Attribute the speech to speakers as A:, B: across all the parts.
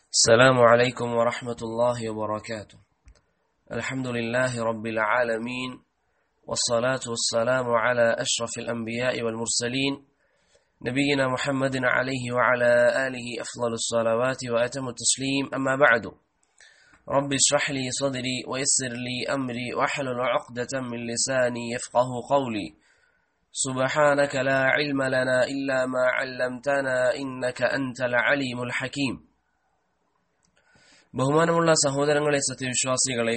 A: السلام عليكم ورحمة الله وبركاته الحمد لله رب العالمين والصلاة والسلام على أشرف الأنبياء والمرسلين نبينا محمد عليه وعلى آله أفضل الصلوات وأتم التسليم أما بعد رب اشرح لي صدري ويسر لي أمري واحلل عقدة من لساني يفقه قولي سبحانك لا علم لنا إلا ما علمتنا إنك أنت العليم الحكيم ബഹുമാനമുള്ള സഹോദരങ്ങളെ സത്യവിശ്വാസികളെ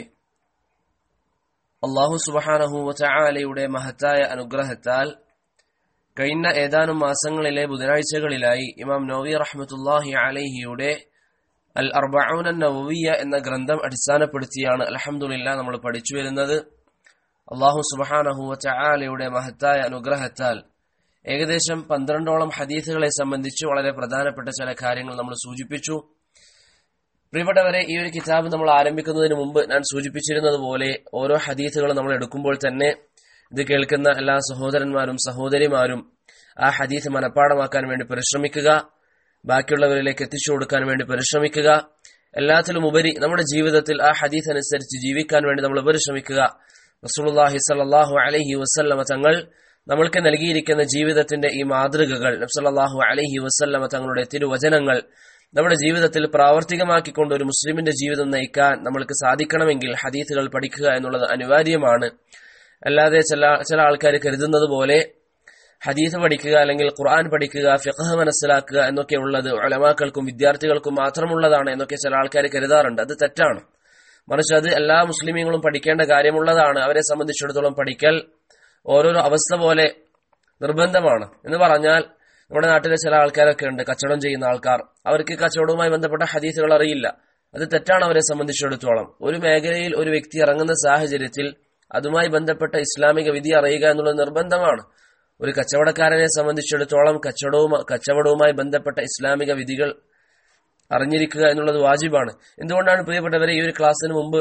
A: അള്ളാഹു സുബഹാനഹുവലയുടെ മഹത്തായ അനുഗ്രഹത്താൽ കഴിഞ്ഞ ഏതാനും മാസങ്ങളിലെ ബുധനാഴ്ചകളിലായി ഇമാം നോവി റഹ്മത്തുല്ലാഹി അലഹിയുടെ അൽ അർബഊൻ നവവിയ എന്ന ഗ്രന്ഥം അടിസ്ഥാനപ്പെടുത്തിയാണ് അലഹമുല്ല നമ്മൾ പഠിച്ചു വരുന്നത് അള്ളാഹു സുബഹാനഹുവലയുടെ മഹത്തായ അനുഗ്രഹത്താൽ ഏകദേശം പന്ത്രണ്ടോളം ഹദീസുകളെ സംബന്ധിച്ച് വളരെ പ്രധാനപ്പെട്ട ചില കാര്യങ്ങൾ നമ്മൾ സൂചിപ്പിച്ചു പ്രിയപ്പെട്ടവരെ ഈ ഒരു കിതാബ് നമ്മൾ ആരംഭിക്കുന്നതിന് മുമ്പ് ഞാൻ സൂചിപ്പിച്ചിരുന്നത് പോലെ ഓരോ ഹദീസുകളും നമ്മൾ എടുക്കുമ്പോൾ തന്നെ ഇത് കേൾക്കുന്ന എല്ലാ സഹോദരന്മാരും സഹോദരിമാരും ആ ഹദീസ് മനഃപ്പാടമാക്കാൻ വേണ്ടി പരിശ്രമിക്കുക ബാക്കിയുള്ളവരിലേക്ക് എത്തിച്ചു കൊടുക്കാൻ വേണ്ടി പരിശ്രമിക്കുക എല്ലാത്തിലും ഉപരി നമ്മുടെ ജീവിതത്തിൽ ആ ഹദീസ് അനുസരിച്ച് ജീവിക്കാൻ വേണ്ടി നമ്മൾ പരിശ്രമിക്കുക റസൂലുള്ളാഹി സ്വല്ലല്ലാഹു അലൈഹി വസല്ലമ തങ്ങൾ നമ്മൾക്ക് നൽകിയിരിക്കുന്ന ജീവിതത്തിന്റെ ഈ മാതൃകകൾ നബ്സല്ലാഹു അലൈഹി വസല്ലമ തങ്ങളുടെ തിരുവചനങ്ങൾ നമ്മുടെ ജീവിതത്തിൽ പ്രാവർത്തികമാക്കിക്കൊണ്ട് ഒരു മുസ്ലിമിന്റെ ജീവിതം നയിക്കാൻ നമ്മൾക്ക് സാധിക്കണമെങ്കിൽ ഹദീസുകൾ പഠിക്കുക എന്നുള്ളത് അനിവാര്യമാണ് അല്ലാതെ ചില ചില ആൾക്കാർ കരുതുന്നത് പോലെ ഹദീസ് പഠിക്കുക അല്ലെങ്കിൽ ഖുർആൻ പഠിക്കുക ഫിഖഹ് മനസ്സിലാക്കുക എന്നൊക്കെ ഉള്ളത് ഒലമാക്കൾക്കും വിദ്യാർത്ഥികൾക്കും മാത്രമുള്ളതാണ് എന്നൊക്കെ ചില ആൾക്കാർ കരുതാറുണ്ട് അത് തെറ്റാണ് മറിച്ച് അത് എല്ലാ മുസ്ലിമീങ്ങളും പഠിക്കേണ്ട കാര്യമുള്ളതാണ് അവരെ സംബന്ധിച്ചിടത്തോളം പഠിക്കൽ ഓരോരോ അവസ്ഥ പോലെ നിർബന്ധമാണ് എന്ന് പറഞ്ഞാൽ നമ്മുടെ നാട്ടിലെ ചില ആൾക്കാരൊക്കെ ഉണ്ട് കച്ചവടം ചെയ്യുന്ന ആൾക്കാർ അവർക്ക് കച്ചവടവുമായി ബന്ധപ്പെട്ട ഹദീസുകൾ അറിയില്ല അത് തെറ്റാണ് അവരെ സംബന്ധിച്ചിടത്തോളം ഒരു മേഖലയിൽ ഒരു വ്യക്തി ഇറങ്ങുന്ന സാഹചര്യത്തിൽ അതുമായി ബന്ധപ്പെട്ട ഇസ്ലാമിക വിധി അറിയുക എന്നുള്ളത് നിർബന്ധമാണ് ഒരു കച്ചവടക്കാരനെ സംബന്ധിച്ചിടത്തോളം കച്ചവടവും കച്ചവടവുമായി ബന്ധപ്പെട്ട ഇസ്ലാമിക വിധികൾ അറിഞ്ഞിരിക്കുക എന്നുള്ളത് വാജിബാണ് എന്തുകൊണ്ടാണ് പ്രിയപ്പെട്ടവരെ ഈ ഒരു ക്ലാസ്സിന് മുമ്പ്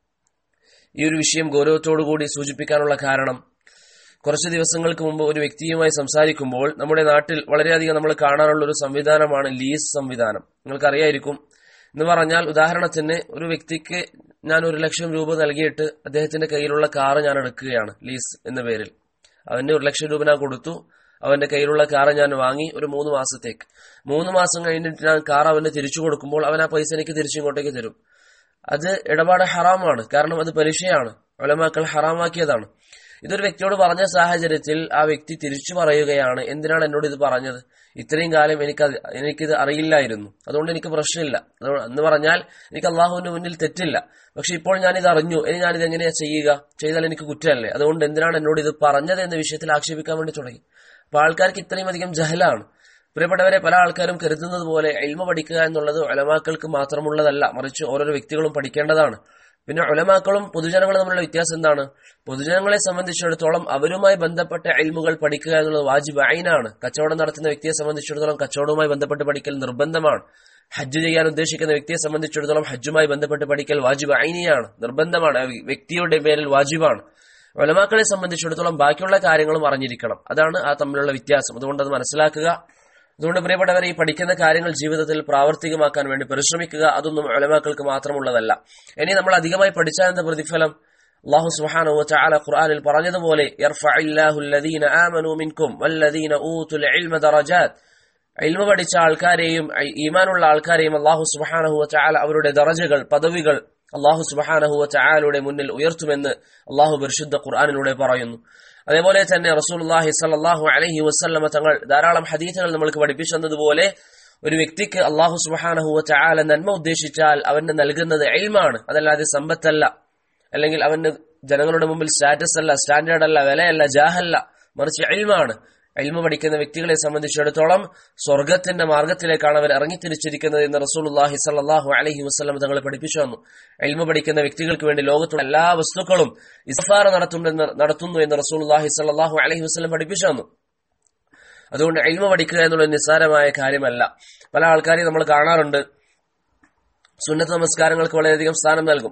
A: ഈ ഒരു വിഷയം ഗൗരവത്തോടുകൂടി സൂചിപ്പിക്കാനുള്ള കാരണം കുറച്ച് ദിവസങ്ങൾക്ക് മുമ്പ് ഒരു വ്യക്തിയുമായി സംസാരിക്കുമ്പോൾ നമ്മുടെ നാട്ടിൽ വളരെയധികം നമ്മൾ കാണാനുള്ള ഒരു സംവിധാനമാണ് ലീസ് സംവിധാനം നിങ്ങൾക്കറിയായിരിക്കും എന്ന് പറഞ്ഞാൽ ഉദാഹരണത്തിന് ഒരു വ്യക്തിക്ക് ഞാൻ ഒരു ലക്ഷം രൂപ നൽകിയിട്ട് അദ്ദേഹത്തിന്റെ കയ്യിലുള്ള കാറ് ഞാൻ എടുക്കുകയാണ് ലീസ് എന്ന പേരിൽ അവന് ഒരു ലക്ഷം രൂപ ഞാൻ കൊടുത്തു അവന്റെ കയ്യിലുള്ള കാറ് ഞാൻ വാങ്ങി ഒരു മൂന്ന് മാസത്തേക്ക് മൂന്ന് മാസം കഴിഞ്ഞിട്ട് ഞാൻ കാർ അവന് തിരിച്ചു കൊടുക്കുമ്പോൾ അവൻ ആ പൈസ എനിക്ക് തിരിച്ചിങ്ങോട്ടേക്ക് തരും അത് ഇടപാട് ഹറാമാണ് കാരണം അത് പലിശയാണ് ഒലമാക്കൾ ഹറാമാക്കിയതാണ് ഇതൊരു വ്യക്തിയോട് പറഞ്ഞ സാഹചര്യത്തിൽ ആ വ്യക്തി തിരിച്ചു പറയുകയാണ് എന്തിനാണ് എന്നോട് ഇത് പറഞ്ഞത് ഇത്രയും കാലം എനിക്ക് എനിക്കിത് അറിയില്ലായിരുന്നു അതുകൊണ്ട് എനിക്ക് പ്രശ്നമില്ല എന്ന് പറഞ്ഞാൽ എനിക്ക് അള്ളാഹുവിന്റെ മുന്നിൽ തെറ്റില്ല പക്ഷെ ഇപ്പോൾ ഞാൻ ഇത് അറിഞ്ഞു ഇനി ഞാനിത് എങ്ങനെയാ ചെയ്യുക ചെയ്താൽ എനിക്ക് കുറ്റമല്ലേ അതുകൊണ്ട് എന്തിനാണ് എന്നോട് ഇത് പറഞ്ഞത് എന്ന വിഷയത്തിൽ ആക്ഷേപിക്കാൻ വേണ്ടി തുടങ്ങി അപ്പൊ ആൾക്കാർക്ക് ഇത്രയും അധികം ജഹലാണ് പ്രിയപ്പെട്ടവരെ പല ആൾക്കാരും കരുതുന്നത് പോലെ എൽമ പഠിക്കുക എന്നുള്ളത് ഒലമാക്കൾക്ക് മാത്രമുള്ളതല്ല മറിച്ച് ഓരോരോ വ്യക്തികളും പഠിക്കേണ്ടതാണ് പിന്നെ ഒലമാക്കളും പൊതുജനങ്ങളും തമ്മിലുള്ള വ്യത്യാസം എന്താണ് പൊതുജനങ്ങളെ സംബന്ധിച്ചിടത്തോളം അവരുമായി ബന്ധപ്പെട്ട എൽമുകൾ പഠിക്കുക എന്നുള്ളത് വാജിബ് അയിനാണ് കച്ചവടം നടത്തുന്ന വ്യക്തിയെ സംബന്ധിച്ചിടത്തോളം കച്ചവടവുമായി ബന്ധപ്പെട്ട് പഠിക്കൽ നിർബന്ധമാണ് ഹജ്ജ് ചെയ്യാൻ ഉദ്ദേശിക്കുന്ന വ്യക്തിയെ സംബന്ധിച്ചിടത്തോളം ഹജ്ജുമായി ബന്ധപ്പെട്ട് പഠിക്കൽ വാജിബ് ഐനിയാണ് നിർബന്ധമാണ് വ്യക്തിയുടെ പേരിൽ വാജിബാണ് ഒലമാക്കളെ സംബന്ധിച്ചിടത്തോളം ബാക്കിയുള്ള കാര്യങ്ങളും അറിഞ്ഞിരിക്കണം അതാണ് ആ തമ്മിലുള്ള വ്യത്യാസം അതുകൊണ്ട് അത് മനസ്സിലാക്കുക അതുകൊണ്ട് പ്രിയപ്പെട്ടവരെ ഈ പഠിക്കുന്ന കാര്യങ്ങൾ ജീവിതത്തിൽ പ്രാവർത്തികമാക്കാൻ വേണ്ടി പരിശ്രമിക്കുക അതൊന്നും ഒലമാക്കൾക്ക് മാത്രമുള്ളതല്ല ഇനി നമ്മൾ അധികമായി പഠിച്ചാൽ എന്താ പ്രതിഫലം അള്ളാഹു സുബ്ഹാനഹു വതആല ഖുർആനിൽ പറഞ്ഞതുപോലെ യർഫഇല്ലാഹു അല്ലദീന ആമനൂ മിൻകും വല്ലദീന ഊതുൽ ഇൽമ ദറജാത്ത് ഇൽമ പഠിച്ച ആൾക്കാരെയും ഈമാനുള്ള ആൾക്കാരെയും അള്ളാഹു സുബ്ഹാനഹു വതആല അവരുടെ ദറജകൾ പദവികൾ അള്ളാഹു സുബ്ഹാനഹു വതആലയുടെ മുന്നിൽ ഉയർത്തുമെന്ന് അള്ളാഹു പരിശുദ്ധ ഖുർആനിലൂടെ പറയുന്നു അതേപോലെ തന്നെ റസൂലുള്ളാഹി സ്വല്ലല്ലാഹു അലൈഹി വസല്ലമ തങ്ങൾ ധാരാളം ഹദീസുകൾ നമ്മൾക്ക് പഠിപ്പിച്ചു തന്നതുപോലെ ഒരു വ്യക്തിക്ക് അള്ളാഹു സുബ്ഹാനഹു വതആല നന്മ ഉദ്ദേശിച്ചാൽ അവന് നൽകുന്നത് എൽമാണ് അതല്ലാതെ സമ്പത്തല്ല അല്ലെങ്കിൽ അവന് ജനങ്ങളുടെ മുമ്പിൽ സ്റ്റാറ്റസ് അല്ല സ്റ്റാൻഡേർഡ് അല്ല വിലയല്ല ജാഹല്ല മറിച്ച് എൽമാണ് എൽമ പഠിക്കുന്ന വ്യക്തികളെ സംബന്ധിച്ചിടത്തോളം സ്വർഗത്തിന്റെ മാർഗത്തിലേക്കാണ് അവർ ഇറങ്ങിത്തിരിച്ചിരിക്കുന്നത് എന്ന് റസൂലുള്ളാഹി സ്വല്ലല്ലാഹു അലൈഹി വസല്ലം തങ്ങളെ പഠിപ്പിച്ചു വന്നു എൽമ പഠിക്കുന്ന വ്യക്തികൾക്ക് വേണ്ടി ലോകത്തുള്ള എല്ലാ വസ്തുക്കളും ഇസ്ഫാറ നടത്തുന്നു നടത്തുന്നു എന്ന് റസൂലുള്ളാഹി സ്വല്ലല്ലാഹു അലൈഹി വസല്ലം പഠിപ്പിച്ചു വന്നു അതുകൊണ്ട് എൽമ പഠിക്കുക എന്നുള്ളത് നിസ്സാരമായ കാര്യമല്ല പല ആൾക്കാരെയും നമ്മൾ കാണാറുണ്ട് സുന്നത്ത് നമസ്കാരങ്ങൾക്ക് വളരെയധികം സ്ഥാനം നൽകും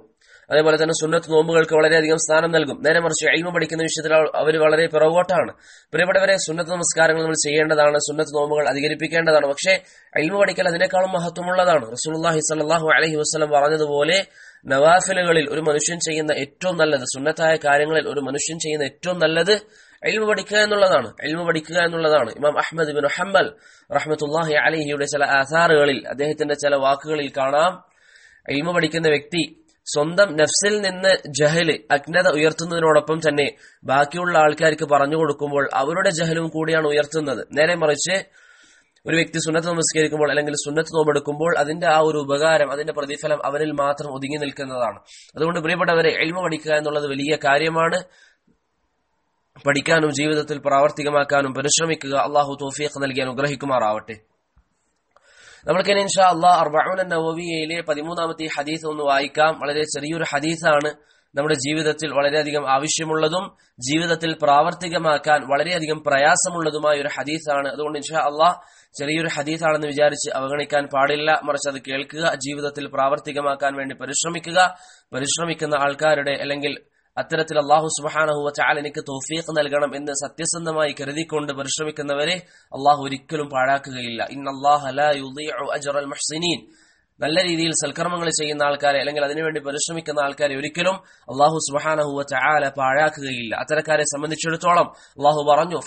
A: അതേപോലെ തന്നെ സുന്നത്ത് നോമ്പുകൾക്ക് വളരെയധികം സ്ഥാനം നൽകും നേരെ മറിച്ച് എൽമ പഠിക്കുന്ന വിഷയത്തിൽ അവർ വളരെ പിറകോട്ടാണ് പ്രിയപ്പെട്ടവരെ സുന്നത്ത് നമസ്കാരങ്ങൾ നമ്മൾ ചെയ്യേണ്ടതാണ് സുന്നത്ത് നോമ്പുകൾ അധികരിപ്പിക്കേണ്ടതാണ് പക്ഷേ എൽമ പഠിക്കൽ അതിനേക്കാളും മഹത്വമുള്ളതാണ് റസൂലുള്ളാഹി സ്വല്ലല്ലാഹു അലൈഹി വസല്ലം പറഞ്ഞതുപോലെ നവാഫിലുകളിൽ ഒരു മനുഷ്യൻ ചെയ്യുന്ന ഏറ്റവും നല്ലത് സുന്നത്തായ കാര്യങ്ങളിൽ ഒരു മനുഷ്യൻ ചെയ്യുന്ന ഏറ്റവും നല്ലത് എൽമ പഠിക്കുക എന്നുള്ളതാണ് എൽമ പഠിക്കുക എന്നുള്ളതാണ് ഇമാം അഹമ്മദ് ബിൻ ഹംബൽ റഹ്മത്തുല്ലാഹി അലഹിയുടെ ചില ആധാറുകളിൽ അദ്ദേഹത്തിന്റെ ചില വാക്കുകളിൽ കാണാം എൽമ പഠിക്കുന്ന വ്യക്തി സ്വന്തം നഫ്സിൽ നിന്ന് ജഹല് അജ്ഞത ഉയർത്തുന്നതിനോടൊപ്പം തന്നെ ബാക്കിയുള്ള ആൾക്കാർക്ക് പറഞ്ഞു കൊടുക്കുമ്പോൾ അവരുടെ ജഹലും കൂടിയാണ് ഉയർത്തുന്നത് നേരെ മറിച്ച് ഒരു വ്യക്തി സുന്നത്ത് നമസ്കരിക്കുമ്പോൾ അല്ലെങ്കിൽ സുന്നത്ത് നോമ്പെടുക്കുമ്പോൾ അതിന്റെ ആ ഒരു ഉപകാരം അതിന്റെ പ്രതിഫലം അവനിൽ മാത്രം ഒതുങ്ങി നിൽക്കുന്നതാണ് അതുകൊണ്ട് പ്രിയപ്പെട്ടവരെ എൽമ പഠിക്കുക എന്നുള്ളത് വലിയ കാര്യമാണ് പഠിക്കാനും ജീവിതത്തിൽ പ്രാവർത്തികമാക്കാനും പരിശ്രമിക്കുക അള്ളാഹു തോഫീഖ് നൽകി അനുഗ്രഹിക്കുമാറാവട്ടെ നമ്മൾക്ക് ഇൻഷാ അള്ളാഹ് അർബഊൻ നവവിയയിലെ പതിമൂന്നാമത്തെ ഹദീസ് ഒന്ന് വായിക്കാം വളരെ ചെറിയൊരു ഹദീസാണ് നമ്മുടെ ജീവിതത്തിൽ വളരെയധികം ആവശ്യമുള്ളതും ജീവിതത്തിൽ പ്രാവർത്തികമാക്കാൻ വളരെയധികം പ്രയാസമുള്ളതുമായ ഒരു ഹദീസാണ് അതുകൊണ്ട് ഇൻഷാ അള്ളാഹ് ചെറിയൊരു ഹദീസാണെന്ന് വിചാരിച്ച് അവഗണിക്കാൻ പാടില്ല മറിച്ച് അത് കേൾക്കുക ജീവിതത്തിൽ പ്രാവർത്തികമാക്കാൻ വേണ്ടി പരിശ്രമിക്കുക പരിശ്രമിക്കുന്ന ആൾക്കാരുടെ അല്ലെങ്കിൽ അത്തരത്തിൽ അള്ളാഹു സുബാനഹുവ ചാൽ എനിക്ക് തോഫീഖ് നൽകണം എന്ന് സത്യസന്ധമായി കരുതിക്കൊണ്ട് പരിശ്രമിക്കുന്നവരെ അള്ളാഹു ഒരിക്കലും പാഴാക്കുകയില്ല ഇന്നല്ലാഹുൽ മുഹ്സിനീൻ നല്ല രീതിയിൽ സൽക്കർമ്മങ്ങൾ ചെയ്യുന്ന ആൾക്കാരെ അല്ലെങ്കിൽ അതിനുവേണ്ടി പരിശ്രമിക്കുന്ന ആൾക്കാരെ ഒരിക്കലും അള്ളാഹു സുബാനഹുവ ചാല പാഴാക്കുകയില്ല അത്തരക്കാരെ സംബന്ധിച്ചിടത്തോളം അള്ളാഹു പറഞ്ഞു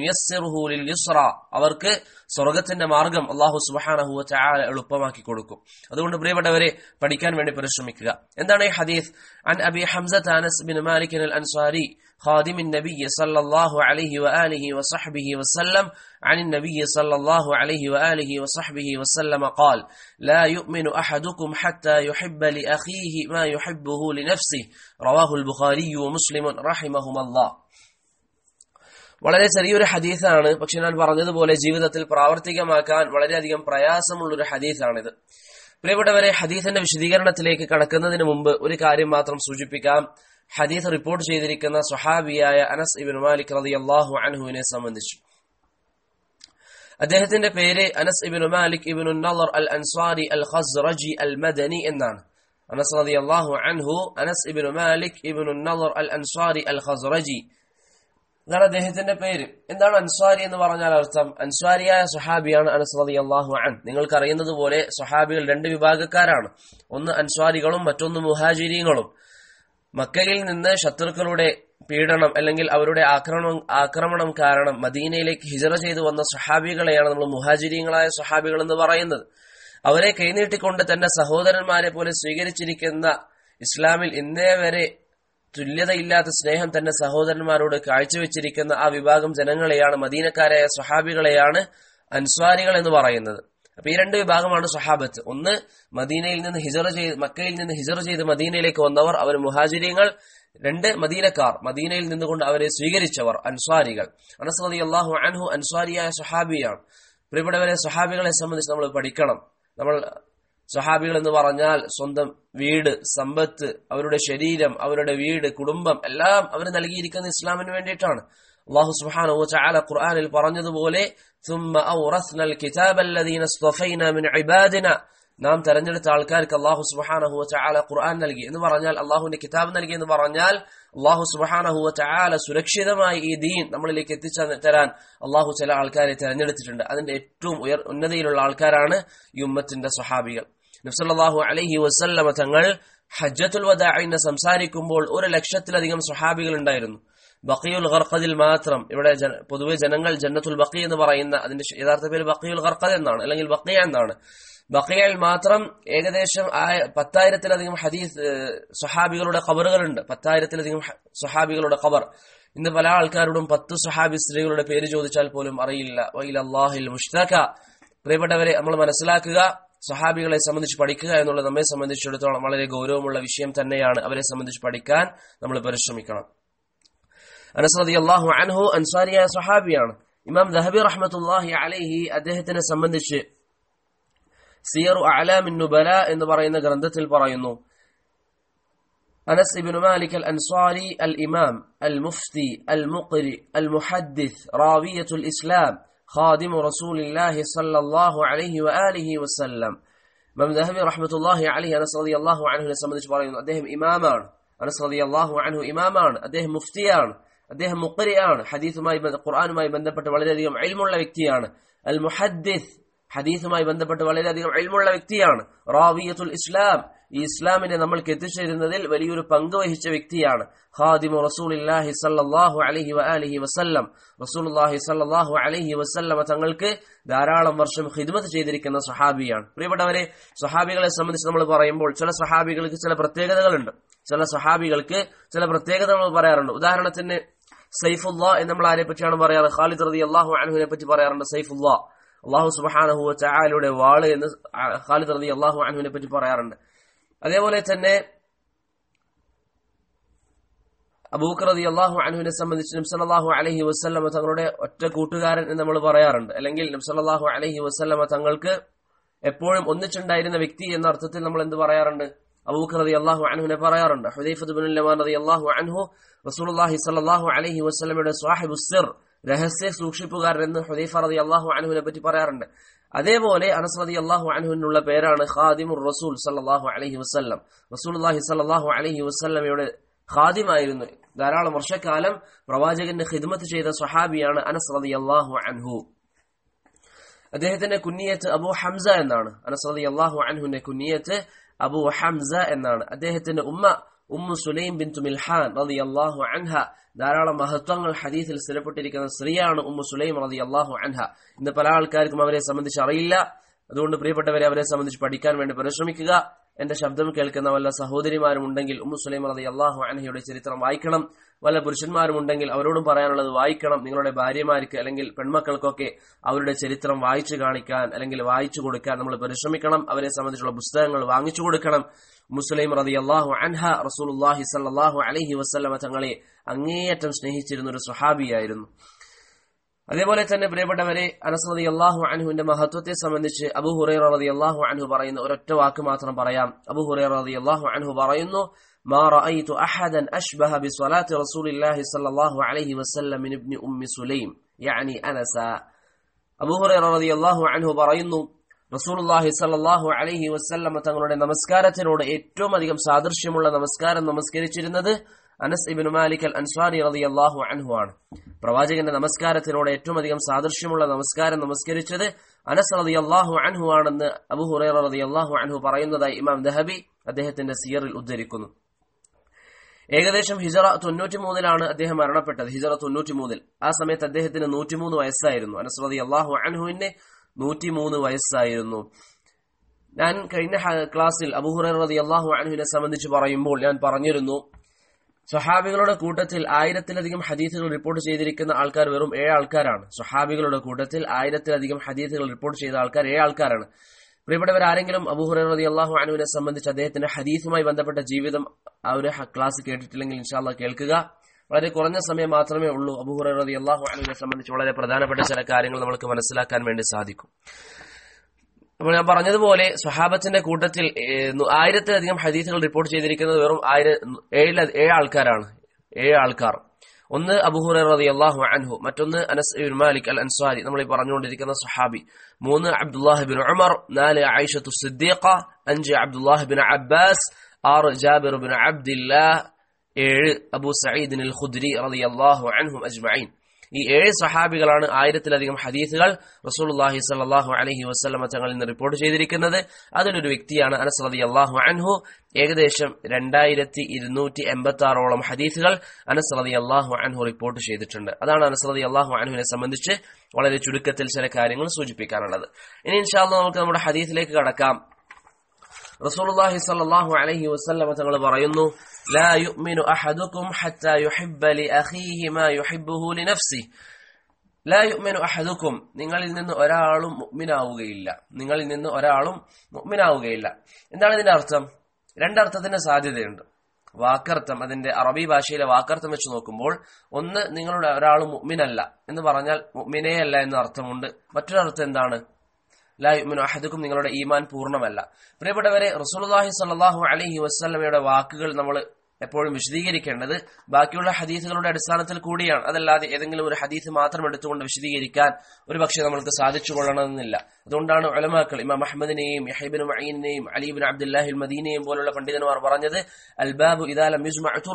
A: അവർക്ക് സ്വർഗത്തിന്റെ മാർഗം അള്ളാഹു സുബാനഹുവ ചാല എളുപ്പമാക്കി കൊടുക്കും അതുകൊണ്ട് പ്രിയപ്പെട്ടവരെ പഠിക്കാൻ വേണ്ടി പരിശ്രമിക്കുക എന്താണ് ഈ ഹദീസ് عن أبي حمزة أنس بن مالك الأنصاري خادم النبي صلى الله عليه وآله وصحبه وسلم عن النبي صلى الله عليه وآله وصحبه وسلم قال لا يؤمن أحدكم حتى يحب لأخيه ما يحبه لنفسه رواه البخاري ومسلم رحمهما الله വളരെ ചെറിയൊരു ഹദീസാണ് പക്ഷെ ഞാൻ പറഞ്ഞതുപോലെ ജീവിതത്തിൽ പ്രാവർത്തികമാക്കാൻ വളരെയധികം പ്രയാസമുള്ളൊരു ഹദീസാണിത് പ്രിയപ്പെട്ടവരെ ഹദീസിന്റെ വിശദീകരണത്തിലേക്ക് കടക്കുന്നതിന് മുമ്പ് ഒരു കാര്യം മാത്രം സൂചിപ്പിക്കാം ഹദീസ് റിപ്പോർട്ട് ചെയ്തിരിക്കുന്ന സ്വഹാബിയായ അനസ് ഇബിൻ മാലിക് റതി അള്ളാഹു അൻഹുവിനെ സംബന്ധിച്ചു അദ്ദേഹത്തിന്റെ പേര് അനസ് ഇബിൻ മാലിക് ഇബിൻ നളർ അൽ അൻസ്വാരി അൽ ഖസ്റജി അൽ മദനി എന്നാണ് അനസ് റതി അള്ളാഹു അൻഹു അനസ് ഇബിൻ മാലിക് ഇബിൻ നളർ അൽ അൻസ്വാരി അൽ ഖസ്റജി ഇതാണ് അദ്ദേഹത്തിന്റെ പേര് എന്താണ് അൻസ്വാരി എന്ന് പറഞ്ഞാൽ അർത്ഥം അൻസ്വാരിയായ സുഹാബിയാണ് അനസ് റതി അള്ളാഹു അൻ നിങ്ങൾക്ക് അറിയുന്നത് പോലെ സുഹാബികൾ രണ്ട് വിഭാഗക്കാരാണ് ഒന്ന് അൻസ്വാരികളും മറ്റൊന്ന് മുഹാജിരിങ്ങളും മക്കയിൽ നിന്ന് ശത്രുക്കളുടെ പീഡനം അല്ലെങ്കിൽ അവരുടെ ആക്രമണം ആക്രമണം കാരണം മദീനയിലേക്ക് ഹിജറ ചെയ്തു വന്ന സുഹാബികളെയാണ് നമ്മൾ മുഹാജിരിങ്ങളായ സുഹാബികൾ എന്ന് പറയുന്നത് അവരെ കൈനീട്ടിക്കൊണ്ട് തന്റെ സഹോദരന്മാരെ പോലെ സ്വീകരിച്ചിരിക്കുന്ന ഇസ്ലാമിൽ ഇന്നേ വരെ തുല്യതയില്ലാത്ത സ്നേഹം തന്റെ സഹോദരന്മാരോട് കാഴ്ചവെച്ചിരിക്കുന്ന ആ വിഭാഗം ജനങ്ങളെയാണ് മദീനക്കാരായ സ്വഹാബികളെയാണ് അൻസ്വാരികൾ എന്ന് പറയുന്നത് അപ്പൊ ഈ രണ്ട് വിഭാഗമാണ് സ്വഹാബത്ത് ഒന്ന് മദീനയിൽ നിന്ന് ഹിജറ ചെയ്ത് മക്കയിൽ നിന്ന് ഹിജറ ചെയ്ത് മദീനയിലേക്ക് വന്നവർ അവർ മുഹാജിരിങ്ങൾ രണ്ട് മദീനക്കാർ മദീനയിൽ നിന്നുകൊണ്ട് അവരെ സ്വീകരിച്ചവർ അൻസ്വാരികൾ അനസ്വതി അള്ളാഹു അൻഹു അൻസ്വാരിയായ സ്വഹാബിയാണ് പ്രിയപ്പെട്ടവരെ സ്വഹാബികളെ സംബന്ധിച്ച് നമ്മൾ പഠിക്കണം നമ്മൾ സ്വഹാബികൾ എന്ന് പറഞ്ഞാൽ സ്വന്തം വീട് സമ്പത്ത് അവരുടെ ശരീരം അവരുടെ വീട് കുടുംബം എല്ലാം അവർ നൽകിയിരിക്കുന്ന ഇസ്ലാമിന് വേണ്ടിയിട്ടാണ് അള്ളാഹു സുബ്ഹാനഹു വതആല ഖുർആനിൽ പറഞ്ഞതുപോലെ ثم أورثنا الكتاب الذين اصطفينا من عبادنا നാം തെരഞ്ഞെടുത്ത ആൾക്കാർക്ക് അള്ളാഹു സുബഹാനഹു ചാല ഖുർആൻ നൽകി എന്ന് പറഞ്ഞാൽ അള്ളാഹുവിന്റെ കിതാബ് നൽകി എന്ന് പറഞ്ഞാൽ അള്ളാഹു സുബഹാനഹു ചാല സുരക്ഷിതമായി ഈ ദീൻ നമ്മളിലേക്ക് എത്തിച്ചു തരാൻ അള്ളാഹു ചില ആൾക്കാരെ തെരഞ്ഞെടുത്തിട്ടുണ്ട് അതിന്റെ ഏറ്റവും ഉയർ ഉന്നതിയിലുള്ള ആൾക്കാരാണ് ഈ ഉമ്മത്തിന്റെ സ്വഹാബികൾ നബ്സല്ലാഹു അലഹി വസല്ലമ തങ്ങൾ ഹജ്ജത്തുൽ വദാഇന് സംസാരിക്കുമ്പോൾ ഒരു ലക്ഷത്തിലധികം സ്വഹാബികൾ ഉണ്ടായിരുന്നു ബക്കിയുൽ ഖർഖദിൽ മാത്രം ഇവിടെ പൊതുവെ ജനങ്ങൾ ജന്നത്തുൽ ബക്കി എന്ന് പറയുന്ന അതിന്റെ യഥാർത്ഥ പേര് ബക്കിയുൽ ഖർഖദ് എന്നാണ് അല്ലെങ്കിൽ ബക്കിയ എന്നാണ് ബക്കിയയിൽ മാത്രം ഏകദേശം പത്തായിരത്തിലധികം ഹദീസ് സ്വഹാബികളുടെ ഖബറുകളുണ്ട് പത്തായിരത്തിലധികം സ്വഹാബികളുടെ ഖബർ ഇന്ന് പല ആൾക്കാരോടും പത്ത് സ്വഹാബി സ്ത്രീകളുടെ പേര് ചോദിച്ചാൽ പോലും അറിയില്ല വൈലല്ലാഹിൽ മുഷ്തക പ്രിയപ്പെട്ടവരെ നമ്മൾ മനസ്സിലാക്കുക സഹാബികളെ സംബന്ധിച്ച് പഠിക്കുക എന്നുള്ളത് നമ്മെ സംബന്ധിച്ചിടത്തോളം വളരെ ഗൗരവമുള്ള വിഷയം തന്നെയാണ് അവരെ സംബന്ധിച്ച് പഠിക്കാൻ നമ്മൾ പരിശ്രമിക്കണം അനസ്രതി അള്ളാഹു അൻഹു അൻസാരിയായ സഹാബിയാണ് ഇമാം ദഹബി റഹ്മത്തുല്ലാഹി അലൈഹി അദ്ദേഹത്തിനെ സംബന്ധിച്ച് സിയറു അലാമിൻ നുബല എന്ന് പറയുന്ന ഗ്രന്ഥത്തിൽ പറയുന്നു أنس بن مالك الأنصاري الإمام المفتي المقري المحدث راوية الإسلام خادم رسول الله صلى الله عليه وآله وسلم ഇമാം ദഹബി റഹ്മത്തുള്ളാഹി അലൈഹി അനസ് റളിയല്ലാഹു അൻഹുവിനെ സംബന്ധിച്ച് പറയുന്നു അദ്ദേഹം ഇമാമാണ് അനസ് റളിയല്ലാഹു അൻഹു ഇമാമാണ് അദ്ദേഹം മുഫ്തിയാണ് അദ്ദേഹം മുഖരിയാണ് ഹദീസുമായി ബന്ധ- ഖുർആനുമായി ബന്ധപ്പെട്ട് വളരെയധികം അൽമുള്ള വ്യക്തിയാണ് അൽ മുഹദ്ദിസ് ഹദീസുമായി ബന്ധപ്പെട്ട് വളരെയധികം അൽമുള്ള വ്യക്തിയാണ് റാവിയത്തുൽ ഇസ്ലാം ഈ ഇസ്ലാമിനെ നമ്മൾക്ക് എത്തിച്ചേരുന്നതിൽ വലിയൊരു പങ്ക് വഹിച്ച വ്യക്തിയാണ് ഖാദിമു റസൂലില്ലാഹി സല്ലല്ലാഹു അലൈഹി വആലിഹി വസല്ലം റസൂലുള്ളാഹി സല്ലല്ലാഹു അലൈഹി വസല്ലമ തങ്ങൾക്ക് ധാരാളം വർഷം ഖിദ്മത്ത് ചെയ്തിരിക്കുന്ന സഹാബിയാണ് പ്രിയപ്പെട്ടവരെ സഹാബികളെ സംബന്ധിച്ച് നമ്മൾ പറയുമ്പോൾ ചില സഹാബികൾക്ക് ചില പ്രത്യേകതകളുണ്ട് ചില സഹാബികൾക്ക് ചില പ്രത്യേകതകൾ നമ്മൾ പറയാറുണ്ട് ഉദാഹരണത്തിന് സൈഫുല്ലാ എന്ന് നമ്മൾ ആരെ പറ്റിയാണ് പറയാറ് ഖാലിദ് റതി അള്ളാഹു അൻഹുവിനെ പറ്റി പറയാറുണ്ട് സൈഫുല്ലാ അള്ളാഹു സുബഹാനഹു ചായാലയുടെ വാള് എന്ന് ഖാലിദ് റതി അള്ളാഹു അൻഹുവിനെ പറ്റി പറയാറുണ്ട് അതേപോലെ തന്നെ അബൂക്കർ റതി അള്ളാഹു അൻഹുവിനെ സംബന്ധിച്ച് നബ്സല്ലാഹു അലഹി വസ്ല്ലമ തങ്ങളുടെ ഒറ്റ കൂട്ടുകാരൻ എന്ന് നമ്മൾ പറയാറുണ്ട് അല്ലെങ്കിൽ നബ്സല്ലാഹു അലഹി വസ്ല്ലമ തങ്ങൾക്ക് എപ്പോഴും ഒന്നിച്ചുണ്ടായിരുന്ന വ്യക്തി എന്ന അർത്ഥത്തിൽ നമ്മൾ എന്ത് പറയാറുണ്ട് അബൂക്കർ റതി അള്ളാഹു അൻഹുവിനെ പറയാറുണ്ട് ഹുദൈഫത്ത് ബിൻ ലമാൻ റതി അള്ളാഹു അൻഹു റസൂലുള്ളാഹി സല്ലല്ലാഹു അലൈഹി വസല്ലമയുടെ സ്വാഹിബു സിർ രഹസ്യ സൂക്ഷിപ്പുകാരൻ എന്ന് ഹുദൈഫ റതി അള്ളാഹു അൻഹുവിനെ പറ്റി പറയാറുണ്ട് അതേപോലെ അനസ് റതി അള്ളാഹു അൻഹുവിനുള്ള പേരാണ് ഖാദിമുർ റസൂൽ സല്ലല്ലാഹു അലൈഹി വസല്ലം റസൂലുള്ളാഹി സല്ലല്ലാഹു അലൈഹി വസല്ലമയുടെ ഖാദിമായിരുന്നു ധാരാളം വർഷക്കാലം പ്രവാചകന്റെ ഖിദ്മത്ത് ചെയ്ത സ്വഹാബിയാണ് അനസ് റതി അള്ളാഹു അൻഹു അദ്ദേഹത്തിന്റെ കുന്നിയത്ത് അബു ഹംസ എന്നാണ് അനസ് റതി അള്ളാഹു അൻഹുവിന്റെ കുന്നിയത്ത് അബു ഹംസ എന്നാണ് അദ്ദേഹത്തിന്റെ ഉമ്മ ഉമ്മു സുലൈം ബിൻ മിൽഹാൻ റതി അള്ളാഹു അൻഹ ധാരാളം മഹത്വങ്ങൾ ഹദീസിൽ സ്ഥിരപ്പെട്ടിരിക്കുന്ന സ്ത്രീയാണ് ഉമ്മു സുലൈം റതി അള്ളാഹു അൻഹ ഇന്ന് പല ആൾക്കാർക്കും അവരെ സംബന്ധിച്ച് അറിയില്ല അതുകൊണ്ട് പ്രിയപ്പെട്ടവരെ അവരെ സംബന്ധിച്ച് പഠിക്കാൻ വേണ്ടി പരിശ്രമിക്കുക എന്റെ ശബ്ദം കേൾക്കുന്ന വല്ല സഹോദരിമാരും ഉണ്ടെങ്കിൽ ഉമ്മു സുലൈം റതി അള്ളാഹു അൻഹയുടെ ചരിത്രം വായിക്കണം വല്ല പുരുഷന്മാരും ഉണ്ടെങ്കിൽ അവരോടും പറയാനുള്ളത് വായിക്കണം നിങ്ങളുടെ ഭാര്യമാർക്ക് അല്ലെങ്കിൽ പെൺമക്കൾക്കൊക്കെ അവരുടെ ചരിത്രം വായിച്ചു കാണിക്കാൻ അല്ലെങ്കിൽ വായിച്ചു കൊടുക്കാൻ നമ്മൾ പരിശ്രമിക്കണം അവരെ സംബന്ധിച്ചുള്ള പുസ്തകങ്ങൾ വാങ്ങിച്ചു കൊടുക്കണം മുസ്ലിം റതി അള്ളാഹു അൻഹ റസൂലുല്ലാഹി സല്ലാഹു അലഹി വസ്ലമ തങ്ങളെ അങ്ങേയറ്റം സ്നേഹിച്ചിരുന്ന ഒരു സ്വഹാബിയായിരുന്നു അതേപോലെ തന്നെ പ്രിയപ്പെട്ടവരെ അനസ് റതി അള്ളാഹു അൻഹുവിന്റെ മഹത്വത്തെ സംബന്ധിച്ച് അബു ഹുറൈറ റതി അള്ളാഹു അൻഹു പറയുന്ന ഒരൊറ്റ വാക്ക് മാത്രം പറയാം അബു ഹുറൈറ റതി അള്ളാഹു അൻഹു പറയുന്നു ما رأيت أحدا أشبه بصلاة رسول الله صلى الله عليه وسلم من ابن أم سليم يعني أنسا അബൂ ഹുറൈറ റളിയല്ലാഹു അൻഹു പറയുന്നു റസൂലുള്ളാഹി സ്വല്ലല്ലാഹു അലൈഹി വസല്ലമ തങ്ങളുടെ നമസ്കാരത്തിനോട് ഏറ്റവും അധികം സാദൃശ്യമുള്ള നമസ്കാരം നമസ്കരിച്ചിരുന്നത് അനസ് ഇബ്നു മാലിക് അൽ അൻസാരി റളിയല്ലാഹു അൻഹു ആണ് പ്രവാചകന്റെ നമസ്കാരത്തിനോട് ഏറ്റവും അധികം സാദൃശ്യമുള്ള നമസ്കാരം നമസ്കരിച്ചത് അനസ് റളിയല്ലാഹു അൻഹു ആണെന്ന് അബൂ ഹുറൈറ റളിയല്ലാഹു അൻഹു പറയുന്നതായി ഇമാം ദഹബി അദ്ദേഹത്തിന്റെ സിയറിൽ ഉദ്ധരിക്കുന്നു ഏകദേശം ഹിജറ തൊണ്ണൂറ്റിമൂന്നിലാണ് അദ്ദേഹം മരണപ്പെട്ടത് ഹിജറ തൊണ്ണൂറ്റിമൂന്നിൽ ആ സമയത്ത് അദ്ദേഹത്തിന് നൂറ്റിമൂന്ന് വയസ്സായിരുന്നു അനസ്രതി അള്ളാഹു അൻഹുവിന്റെ നൂറ്റിമൂന്ന് വയസ്സായിരുന്നു ഞാൻ കഴിഞ്ഞ ഹ- ക്ലാസ്സിൽ അബൂഹുറ റതി അള്ളാഹു അൻഹുവിനെ സംബന്ധിച്ച് പറയുമ്പോൾ ഞാൻ പറഞ്ഞിരുന്നു സ്വഹാബികളുടെ കൂട്ടത്തിൽ ആയിരത്തിലധികം ഹദീസുകൾ റിപ്പോർട്ട് ചെയ്തിരിക്കുന്ന ആൾക്കാർ വെറും ഏഴ് ആൾക്കാരാണ് സ്വഹാബികളുടെ കൂട്ടത്തിൽ ആയിരത്തിലധികം ഹദീസുകൾ റിപ്പോർട്ട് ചെയ്ത ആൾക്കാർ ഏഴ് ആൾക്കാരാണ് പ്രിയപ്പെട്ടവർ ആരെങ്കിലും അബൂഹുറ റതി അള്ളാഹു അനുവിനെ സംബന്ധിച്ച് അദ്ദേഹത്തിന്റെ ഹദീസുമായി ബന്ധപ്പെട്ട ജീവിതം ആ ഒരു ഹ- ക്ലാസ് കേട്ടിട്ടില്ലെങ്കിൽ ഇൻഷാല്ല കേൾക്കുക വളരെ കുറഞ്ഞ സമയം മാത്രമേ ഉള്ളൂ അബൂഹുറ റതി അള്ളാഹു അനുവിനെ സംബന്ധിച്ച് വളരെ പ്രധാനപ്പെട്ട ചില കാര്യങ്ങൾ നമുക്ക് മനസ്സിലാക്കാൻ വേണ്ടി സാധിക്കും അപ്പോൾ ഞാൻ പറഞ്ഞതുപോലെ സ്വഹാബത്തിന്റെ കൂട്ടത്തിൽ ഏഹ്, നു- ആയിരത്തിലധികം ഹദീസുകൾ റിപ്പോർട്ട് ചെയ്തിരിക്കുന്നത് വെറും ആയിരം ഏഴ് ഏഴ് ആൾക്കാരാണ് ഏഴ് ആൾക്കാർ ഒന്ന് അബുഹുറ റതി അള്ളാഹു അൻഹു മറ്റൊന്ന് അനസ് ഇബ്നു മാലിക് അൽ അൻസാരി നമ്മൾ ഈ പറഞ്ഞുകൊണ്ടിരിക്കുന്ന സുഹാബി മൂന്ന് അബ്ദുല്ലാഹ് ബിൻ ഉമർ നാല് ആയിഷത്തു സിദ്ദീഖ അഞ്ച് അബ്ദുല്ലാഹ് ബിൻ അബ്ബാസ് ആറ് ജാബിർ ബിൻ അബ്ദില്ലാഹ് ഏഴ് അബു സഈദ് അൽ ഖുദ്രി റളിയല്ലാഹു അൻഹും അജ്മഈൻ ഈ ഏഴ് സഹാബികളാണ് ആയിരത്തിലധികം ഹദീസുകൾ റസൂലുള്ളാഹി സ്വല്ലല്ലാഹു അലൈഹി വസല്ലമ തങ്ങളിൽ നിന്ന് റിപ്പോർട്ട് ചെയ്തിരിക്കുന്നത് അതിലൊരു വ്യക്തിയാണ് അനസ് റളിയല്ലാഹു അൻഹു ഏകദേശം രണ്ടായിരത്തി ഇരുന്നൂറ്റി എൺപത്തി ആറോളം ഹദീസുകൾ അനസ് റളിയല്ലാഹു അൻഹു റിപ്പോർട്ട് ചെയ്തിട്ടുണ്ട് അതാണ് അനസ് റളിയല്ലാഹു അൻഹുവിനെ സംബന്ധിച്ച് വളരെ ചുരുക്കത്തിൽ ചില കാര്യങ്ങൾ സൂചിപ്പിക്കാനുള്ളത് ഇനി ഇൻഷാല്ലാ നമുക്ക് നമ്മുടെ ഹദീസിലേക്ക് കടക്കാം റസൂലുള്ളാഹി സ്വല്ലല്ലാഹു അലൈഹി വസല്ലമ തങ്ങൾ പറയുന്നു لا يؤمن أحدكم حتى يحب لأخيه ما يحبه لنفسه لا يؤمن أحدكم നിങ്ങളിൽ നിന്ന് ഒരാളും മുഅ്മിനാവുകയില്ല നിങ്ങളിൽ നിന്ന് ഒരാളും മുഅ്മിനാവുകയില്ല എന്താണ് ഇതിന്റെ അർത്ഥം രണ്ടർത്ഥത്തിന്റെ സാധ്യതയുണ്ട് വാക്കർത്ഥം അതിന്റെ അറബി ഭാഷയിലെ വാക്കർത്ഥം വെച്ച് നോക്കുമ്പോൾ ഒന്ന് നിങ്ങളുടെ ഒരാൾ മുഅ്മിനല്ല എന്ന് പറഞ്ഞാൽ മുഅ്മിനേ അല്ല എന്ന അർത്ഥമുണ്ട് മറ്റൊരർത്ഥം എന്താണ് ലാ യുമിനു അഹദുക്കും നിങ്ങളുടെ ഈമാൻ പൂർണ്ണമല്ല പ്രിയപ്പെട്ടവരെ റസൂലുള്ളാഹി സ്വല്ലല്ലാഹു അലൈഹി വസല്ലമയുടെ വാക്കുകൾ നമ്മൾ എപ്പോഴും വിശദീകരിക്കേണ്ടത് ബാക്കിയുള്ള ഹദീസുകളുടെ അടിസ്ഥാനത്തിൽ കൂടിയാണ് അതല്ലാതെ ഏതെങ്കിലും ഒരു ഹദീസ് മാത്രം എടുത്തുകൊണ്ട് വിശദീകരിക്കാൻ ഒരു പക്ഷേ നമ്മൾക്ക് സാധിച്ചു കൊള്ളണമെന്നില്ല അതുകൊണ്ടാണ് ഒലമാക്കൾ ഇമാം അഹമ്മദിനെയും യഹീബിൻ മഈനെയും അലീബിൻ അബ്ദുല്ലാഹിൽ മദീനെയും പോലുള്ള പണ്ഡിതന്മാർ പറഞ്ഞത് അൽബാബു ഇദാലം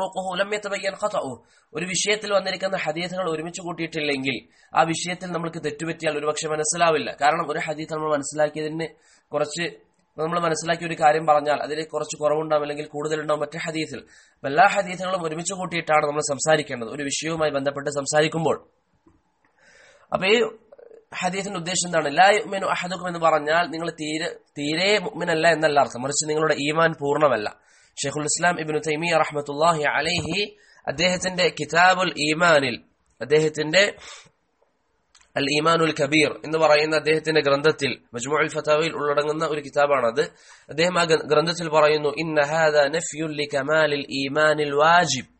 A: ഒരു വിഷയത്തിൽ വന്നിരിക്കുന്ന ഹദീസുകൾ ഒരുമിച്ച് കൂട്ടിയിട്ടില്ലെങ്കിൽ ആ വിഷയത്തിൽ നമുക്ക് തെറ്റുപറ്റിയാൽ ഒരുപക്ഷെ മനസ്സിലാവില്ല കാരണം ഒരു ഹദീസ് നമ്മൾ മനസ്സിലാക്കിയതിന് കുറച്ച് നമ്മൾ മനസ്സിലാക്കിയ ഒരു കാര്യം പറഞ്ഞാൽ അതിൽ കുറച്ച് കുറവുണ്ടാവും അല്ലെങ്കിൽ കൂടുതലുണ്ടാവും മറ്റേ ഹദീസിൽ എല്ലാ ഹദീസുകളും ഒരുമിച്ച് കൂട്ടിയിട്ടാണ് നമ്മൾ സംസാരിക്കേണ്ടത് ഒരു വിഷയവുമായി ബന്ധപ്പെട്ട് സംസാരിക്കുമ്പോൾ അപ്പൊ ഈ ഹദീസിന്റെ ഉദ്ദേശം എന്താണ് ലാ യുഅ്മിനു അഹദുക്കും എന്ന് പറഞ്ഞാൽ നിങ്ങൾ തീരെ തീരെ മുഅ്മിനല്ല എന്നല്ല അർത്ഥം മറിച്ച് നിങ്ങളുടെ ഈമാൻ പൂർണ്ണമല്ല ഷെയ്ഖുൽ ഇസ്ലാം ഇബ്നു തൈമിയ റഹ്മത്തുള്ളാഹി അലൈഹി അദ്ദേഹത്തിന്റെ കിതാബുൽ ഈമാനിൽ അദ്ദേഹത്തിന്റെ അൽ ഈമാനുൽ കബീർ എന്ന് പറയുന്ന അദ്ദേഹത്തിന്റെ ഗ്രന്ഥത്തിൽ മജ്മുഅൽ ഫതാവയിൽ ഉള്ളടങ്ങുന്ന ഒരു കിതാബാണത് അദ്ദേഹം ആ ഗ്രന്ഥത്തിൽ പറയുന്നു ഇന്ന ഹാദ നഫ്യുൽ ലികമാലിൽ ഈമാനിൽ വാജിബ്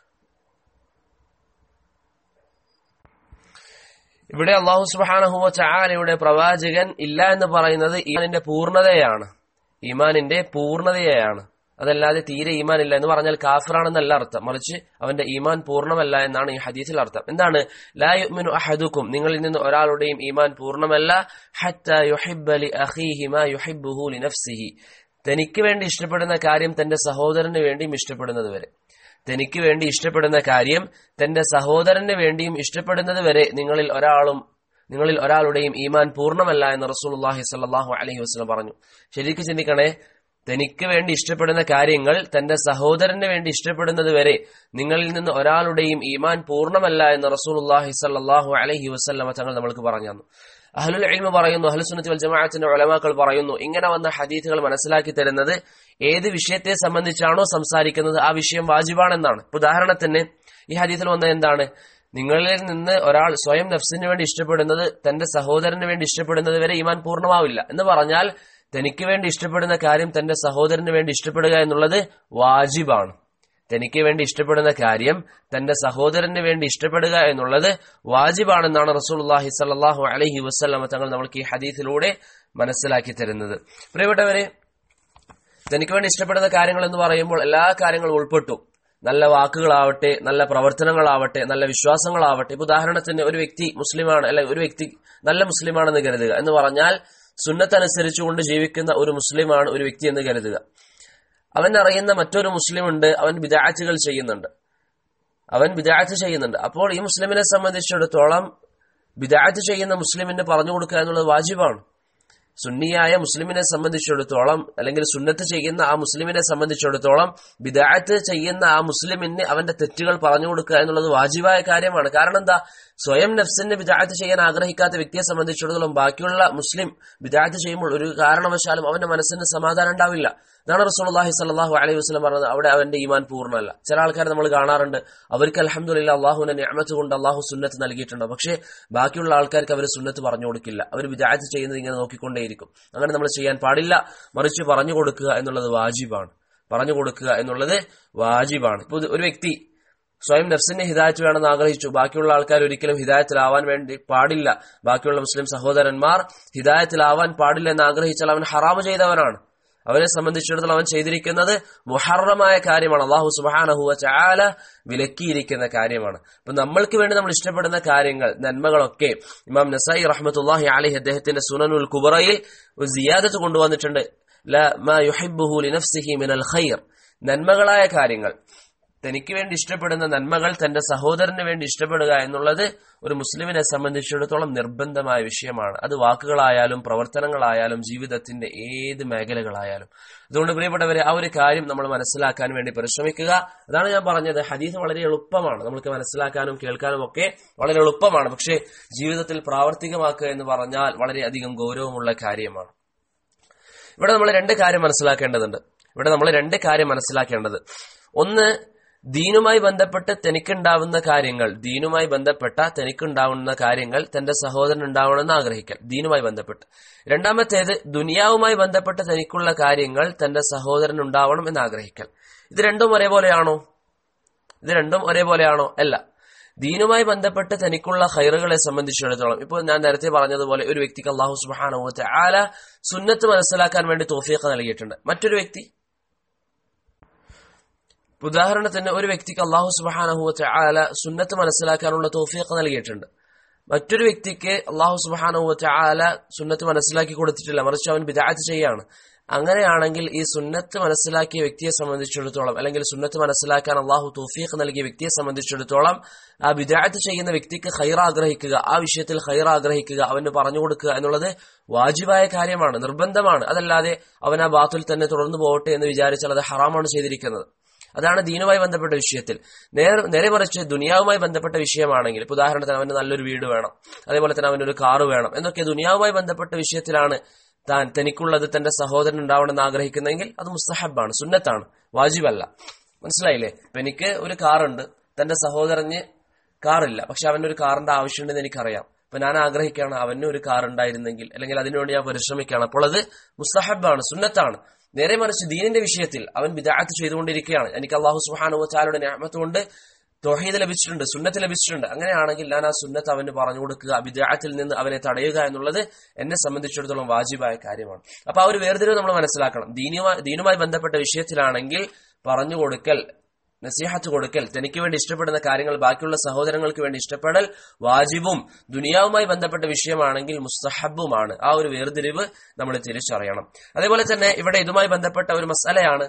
A: ഇവിടെ അള്ളാഹു സുബാനഹുവ ചാലയുടെ പ്രവാചകൻ ഇല്ല എന്ന് പറയുന്നത് ഈമാനിന്റെ പൂർണ്ണതയാണ് ഈമാനിന്റെ പൂർണ്ണതയാണ് അതല്ലാതെ തീരെ ഈമാൻ ഇല്ല എന്ന് പറഞ്ഞാൽ കാഫറാണെന്നല്ല അർത്ഥം മറിച്ച് അവന്റെ ഈമാൻ പൂർണ്ണമല്ല എന്നാണ് ഈ ഹദീസിൽ അർത്ഥം എന്താണ് ലാ യുഅ്മിനു അഹദുക്കും നിങ്ങളിൽ നിന്ന് ഒരാളുടെയും ഈമാൻ പൂർണ്ണമല്ല ഹത്ത യുഹിബ്ബ ലി അഖീഹി മാ യുഹിബ്ബുഹു ലി നഫ്സിഹി തനിക്ക് വേണ്ടി ഇഷ്ടപ്പെടുന്ന കാര്യം തന്റെ സഹോദരന് വേണ്ടിയും ഇഷ്ടപ്പെടുന്നത് വരെ തനിക്ക് വേണ്ടി ഇഷ്ടപ്പെടുന്ന കാര്യം തന്റെ സഹോദരന് വേണ്ടിയും ഇഷ്ടപ്പെടുന്നത് വരെ നിങ്ങളിൽ ഒരാളും നിങ്ങളിൽ ഒരാളുടെയും ഈമാൻ പൂർണ്ണമല്ല എന്ന് റസൂലുള്ളാഹി സ്വല്ലല്ലാഹു അലൈഹി വസല്ലം പറഞ്ഞു ശരിക്കും ചിന്തിക്കണേ തനിക്ക് വേണ്ടി ഇഷ്ടപ്പെടുന്ന കാര്യങ്ങൾ തന്റെ സഹോദരന് വേണ്ടി ഇഷ്ടപ്പെടുന്നത് വരെ നിങ്ങളിൽ നിന്ന് ഒരാളുടെയും ഈമാൻ പൂർണ്ണമല്ല എന്ന് റസൂലുള്ളാഹി സ്വല്ലല്ലാഹു അലൈഹി വസല്ലമ തങ്ങൾ നമ്മൾക്ക് പറഞ്ഞു തന്നു അഹ്ലുൽ ഇൽമ പറയുന്നു അഹ്ലുസുന്നത്തി വൽ ജമാഅത്തിന്റെ ഉലമാക്കൾ പറയുന്നു ഇങ്ങനെ വന്ന ഹദീസുകൾ മനസ്സിലാക്കി തരുന്നത് ഏത് വിഷയത്തെ സംബന്ധിച്ചാണോ സംസാരിക്കുന്നത് ആ വിഷയം വാജിബാണെന്നാണ് ഉദാഹരണത്തിന് ഈ ഹദീസിൽ വന്നത് എന്താണ് നിങ്ങളിൽ നിന്ന് ഒരാൾ സ്വയം നഫ്സിന് വേണ്ടി ഇഷ്ടപ്പെടുന്നത് തന്റെ സഹോദരന് വേണ്ടി ഇഷ്ടപ്പെടുന്നത് വരെ ഈമാൻ പൂർണ്ണമാവില്ല എന്ന് പറഞ്ഞാൽ തനിക്ക് വേണ്ടി ഇഷ്ടപ്പെടുന്ന കാര്യം തന്റെ സഹോദരന് വേണ്ടി ഇഷ്ടപ്പെടുക എന്നുള്ളത് വാജിബാണ് തനിക്ക് വേണ്ടി ഇഷ്ടപ്പെടുന്ന കാര്യം തന്റെ സഹോദരന് വേണ്ടി ഇഷ്ടപ്പെടുക എന്നുള്ളത് വാജിബാണെന്നാണ് റസൂലുള്ളാഹി സ്വല്ലല്ലാഹു അലൈഹി വസല്ലമ തങ്ങൾ നമ്മൾക്ക് ഈ ഹദീസിലൂടെ മനസ്സിലാക്കി തരുന്നത് പ്രിയപ്പെട്ടവരെ തനിക്ക് വേണ്ടി ഇഷ്ടപ്പെടുന്ന കാര്യങ്ങൾ എന്ന് പറയുമ്പോൾ എല്ലാ കാര്യങ്ങളും ഉൾപ്പെട്ടു നല്ല വാക്കുകളാവട്ടെ നല്ല പ്രവർത്തനങ്ങളാവട്ടെ നല്ല വിശ്വാസങ്ങളാവട്ടെ ഇപ്പൊ ഉദാഹരണത്തിന് ഒരു വ്യക്തി മുസ്ലിമാണ് അല്ലെ ഒരു വ്യക്തി നല്ല മുസ്ലിമാണെന്ന് കരുതുക എന്ന് പറഞ്ഞാൽ സുന്നത്തനുസരിച്ചുകൊണ്ട് ജീവിക്കുന്ന ഒരു മുസ്ലിമാണ് ഒരു വ്യക്തി എന്ന് കരുതുക അവൻ അറിയുന്ന മറ്റൊരു മുസ്ലിം ഉണ്ട് അവൻ വിദാറ്റുകൾ ചെയ്യുന്നുണ്ട് അവൻ വിദാറ്റ് ചെയ്യുന്നുണ്ട് അപ്പോൾ ഈ മുസ്ലിമിനെ സംബന്ധിച്ചിടത്തോളം വിദാറ്റ് ചെയ്യുന്ന മുസ്ലിമിന് പറഞ്ഞു കൊടുക്കുക എന്നുള്ളത് വാജിബാണ് സുന്നിയായ മുസ്ലിമിനെ സംബന്ധിച്ചിടത്തോളം അല്ലെങ്കിൽ സുന്നത്ത് ചെയ്യുന്ന ആ മുസ്ലിമിനെ സംബന്ധിച്ചിടത്തോളം വിദായത്ത് ചെയ്യുന്ന ആ മുസ്ലിമിന് അവന്റെ തെറ്റുകൾ പറഞ്ഞു കൊടുക്കുക എന്നുള്ളത് വാജിബായ കാര്യമാണ് കാരണം എന്താ സ്വയം നഫ്സിന് വിദായത്ത് ചെയ്യാൻ ആഗ്രഹിക്കാത്ത വ്യക്തിയെ സംബന്ധിച്ചിടത്തോളം ബാക്കിയുള്ള മുസ്ലിം വിദായത്ത് ചെയ്യുമ്പോൾ ഒരു കാരണവശാലും അവന്റെ മനസ്സിന് സമാധാനം ഉണ്ടാവില്ല ഇതാണ് റസൂലുള്ളാഹി സ്വല്ലല്ലാഹു അലൈഹി വസല്ലം പറഞ്ഞത് അവിടെ അവന്റെ ഈമാൻ പൂർണ്ണമല്ല ചില ആൾക്കാർ നമ്മൾ കാണാറുണ്ട് അവർക്ക് അലഹമുല്ല അള്ളാഹുവിന്റെ നിഅമത്ത് കൊണ്ട് അള്ളാഹു സുന്നത്ത് നൽകിയിട്ടുണ്ട് പക്ഷേ ബാക്കിയുള്ള ആൾക്കാർക്ക് അവർ സുന്നത്ത് പറഞ്ഞു കൊടുക്കില്ല അവർ വിദായത്ത് ചെയ്യുന്നത് ഇങ്ങനെ നോക്കിക്കൊണ്ടേയിരിക്കും അങ്ങനെ നമ്മൾ ചെയ്യാൻ പാടില്ല മറിച്ച് പറഞ്ഞു കൊടുക്കുക എന്നുള്ളത് വാജിബാണ് പറഞ്ഞു കൊടുക്കുക എന്നുള്ളത് വാജിബാണ് ഇപ്പൊ ഒരു വ്യക്തി സ്വയം നഫ്സിന്റെ ഹിദായത്ത് വേണമെന്ന് ആഗ്രഹിച്ചു ബാക്കിയുള്ള ആൾക്കാർ ഒരിക്കലും ഹിദായത്തിലാവാൻ വേണ്ടി പാടില്ല ബാക്കിയുള്ള മുസ്ലിം സഹോദരന്മാർ ഹിദായത്തിലാവാൻ പാടില്ല എന്ന് ആഗ്രഹിച്ചാൽ അവൻ ഹറാമ് ചെയ്തവനാണ് അവനെ സംബന്ധിച്ചിടത്തോളം അവൻ ചെയ്തിരിക്കുന്നത് മുഹറമായ കാര്യമാണ് അള്ളാഹു സുബാനഹുവ ചാല വിലക്കിയിരിക്കുന്ന കാര്യമാണ് അപ്പൊ നമ്മൾക്ക് വേണ്ടി നമ്മൾ ഇഷ്ടപ്പെടുന്ന കാര്യങ്ങൾ നന്മകളൊക്കെ ഇമാം നസായി റഹ്മത്തുല്ലാഹി അലഹി അദ്ദേഹത്തിന്റെ സുനനുൽ കുബറയിൽ ഒരു സിയാദത്ത് കൊണ്ടുവന്നിട്ടുണ്ട് മിനൽ ഖൈർ നന്മകളായ കാര്യങ്ങൾ തനിക്ക് വേണ്ടി ഇഷ്ടപ്പെടുന്ന നന്മകൾ തന്റെ സഹോദരന് വേണ്ടി ഇഷ്ടപ്പെടുക എന്നുള്ളത് ഒരു മുസ്ലിമിനെ സംബന്ധിച്ചിടത്തോളം നിർബന്ധമായ വിഷയമാണ് അത് വാക്കുകളായാലും പ്രവർത്തനങ്ങളായാലും ജീവിതത്തിന്റെ ഏത് മേഖലകളായാലും അതുകൊണ്ട് പ്രിയപ്പെട്ടവരെ ആ ഒരു കാര്യം നമ്മൾ മനസ്സിലാക്കാൻ വേണ്ടി പരിശ്രമിക്കുക അതാണ് ഞാൻ പറഞ്ഞത് ഹദീസ് വളരെ എളുപ്പമാണ് നമുക്ക് മനസ്സിലാക്കാനും കേൾക്കാനും ഒക്കെ വളരെ എളുപ്പമാണ് പക്ഷേ ജീവിതത്തിൽ പ്രാവർത്തികമാക്കുക എന്ന് പറഞ്ഞാൽ വളരെയധികം ഗൗരവമുള്ള കാര്യമാണ് ഇവിടെ നമ്മൾ രണ്ട് കാര്യം മനസ്സിലാക്കേണ്ടതുണ്ട് ഇവിടെ നമ്മൾ രണ്ട് കാര്യം മനസ്സിലാക്കേണ്ടത് ഒന്ന് ദീനുമായി ബന്ധപ്പെട്ട് തനിക്കുണ്ടാവുന്ന കാര്യങ്ങൾ ദീനുമായി ബന്ധപ്പെട്ട തനിക്കുണ്ടാവുന്ന കാര്യങ്ങൾ തന്റെ സഹോദരൻ ഉണ്ടാവണമെന്ന് ആഗ്രഹിക്കൽ ദീനുമായി ബന്ധപ്പെട്ട് രണ്ടാമത്തേത് ദുനിയാവുമായി ബന്ധപ്പെട്ട് തനിക്കുള്ള കാര്യങ്ങൾ തന്റെ സഹോദരൻ ഉണ്ടാവണം എന്ന് ആഗ്രഹിക്കൽ ഇത് രണ്ടും ഒരേപോലെയാണോ ഇത് രണ്ടും ഒരേപോലെയാണോ അല്ല ദീനുമായി ബന്ധപ്പെട്ട് തനിക്കുള്ള ഹൈറുകളെ സംബന്ധിച്ചിടത്തോളം ഇപ്പോൾ ഞാൻ നേരത്തെ പറഞ്ഞതുപോലെ ഒരു വ്യക്തിക്ക് അള്ളാഹു സുബാനുവത്തെ ആല സുന്നത്ത് മനസ്സിലാക്കാൻ വേണ്ടി തോഫീഖ് നൽകിയിട്ടുണ്ട് മറ്റൊരു വ്യക്തി ഉദാഹരണത്തിന് ഒരു വ്യക്തിക്ക് അള്ളാഹു സുബാനഹുവ ആല സുന്നത്ത് മനസ്സിലാക്കാനുള്ള തോഫിയൊക്കെ നൽകിയിട്ടുണ്ട് മറ്റൊരു വ്യക്തിക്ക് അള്ളാഹു സുബാനഹുവ ആല സുന്നത്ത് മനസ്സിലാക്കി കൊടുത്തിട്ടില്ല മറിച്ച് അവൻ വിദാറ്റ് ചെയ്യാണ് അങ്ങനെയാണെങ്കിൽ ഈ സുന്നത്ത് മനസ്സിലാക്കിയ വ്യക്തിയെ സംബന്ധിച്ചിടത്തോളം അല്ലെങ്കിൽ സുന്നത്ത് മനസ്സിലാക്കാൻ അള്ളാഹു തൗഫീഖ് നൽകിയ വ്യക്തിയെ സംബന്ധിച്ചിടത്തോളം ആ വിദായത്ത് ചെയ്യുന്ന വ്യക്തിക്ക് ഹൈറ ആഗ്രഹിക്കുക ആ വിഷയത്തിൽ ഹൈറ ആഗ്രഹിക്കുക അവന് പറഞ്ഞു കൊടുക്കുക എന്നുള്ളത് വാജിബായ കാര്യമാണ് നിർബന്ധമാണ് അതല്ലാതെ അവൻ ആ ബാത്തിൽ തന്നെ തുടർന്നു പോകട്ടെ എന്ന് വിചാരിച്ചാൽ അത് ഹറാമാണ് ചെയ്തിരിക്കുന്നത് അതാണ് ദീനുമായി ബന്ധപ്പെട്ട വിഷയത്തിൽ നേരെ നേരെ മറിച്ച് ദുനിയാവുമായി ബന്ധപ്പെട്ട വിഷയമാണെങ്കിൽ ഇപ്പൊ ഉദാഹരണത്തിന് അവന് നല്ലൊരു വീട് വേണം അതേപോലെ തന്നെ അവനൊരു കാറ് വേണം എന്നൊക്കെ ദുനിയാവുമായി ബന്ധപ്പെട്ട വിഷയത്തിലാണ് താൻ തനിക്കുള്ളത് തന്റെ സഹോദരൻ ഉണ്ടാവണമെന്ന് ആഗ്രഹിക്കുന്നെങ്കിൽ അത് മുസ്തഹബാണ് സുന്നത്താണ് വാജിബല്ല മനസ്സിലായില്ലേ ഇപ്പൊ എനിക്ക് ഒരു കാറുണ്ട് തന്റെ സഹോദരന് കാറില്ല പക്ഷെ അവന് ഒരു കാറിന്റെ ആവശ്യമുണ്ടെന്ന് എനിക്കറിയാം അപ്പൊ ഞാൻ ആഗ്രഹിക്കുകയാണ് അവന് ഒരു കാർ ഉണ്ടായിരുന്നെങ്കിൽ അല്ലെങ്കിൽ അതിനുവേണ്ടി ഞാൻ പരിശ്രമിക്കുകയാണ് അപ്പോൾ അത് മുസ്തഹബാണ് സുന്നത്താണ് നേരെ മറിച്ച് ദീനിന്റെ വിഷയത്തിൽ അവൻ വിദാത്ത് ചെയ്തുകൊണ്ടിരിക്കുകയാണ് എനിക്ക് അള്ളാഹു സുഹാനു ചാലയുടെ ഞാമത്ത് കൊണ്ട് തൊഹീദ് ലഭിച്ചിട്ടുണ്ട് സുന്നത്ത് ലഭിച്ചിട്ടുണ്ട് അങ്ങനെയാണെങ്കിൽ ഞാൻ ആ സുന്നത്ത് അവന് പറഞ്ഞു കൊടുക്കുക വിദാത്തിൽ നിന്ന് അവനെ തടയുക എന്നുള്ളത് എന്നെ സംബന്ധിച്ചിടത്തോളം വാജിബായ കാര്യമാണ് അപ്പൊ ആ ഒരു വേർതിരിവ് നമ്മൾ മനസ്സിലാക്കണം ദീനുമായി ദീനുമായി ബന്ധപ്പെട്ട വിഷയത്തിലാണെങ്കിൽ പറഞ്ഞു കൊടുക്കൽ നസീഹത്ത് കൊടുക്കൽ തനിക്ക് വേണ്ടി ഇഷ്ടപ്പെടുന്ന കാര്യങ്ങൾ ബാക്കിയുള്ള സഹോദരങ്ങൾക്ക് വേണ്ടി ഇഷ്ടപ്പെടൽ വാജിബും ദുനിയാവുമായി ബന്ധപ്പെട്ട വിഷയമാണെങ്കിൽ മുസ്തഹബുമാണ് ആ ഒരു വേർതിരിവ് നമ്മൾ തിരിച്ചറിയണം അതേപോലെ തന്നെ ഇവിടെ ഇതുമായി ബന്ധപ്പെട്ട ഒരു മസാലയാണ്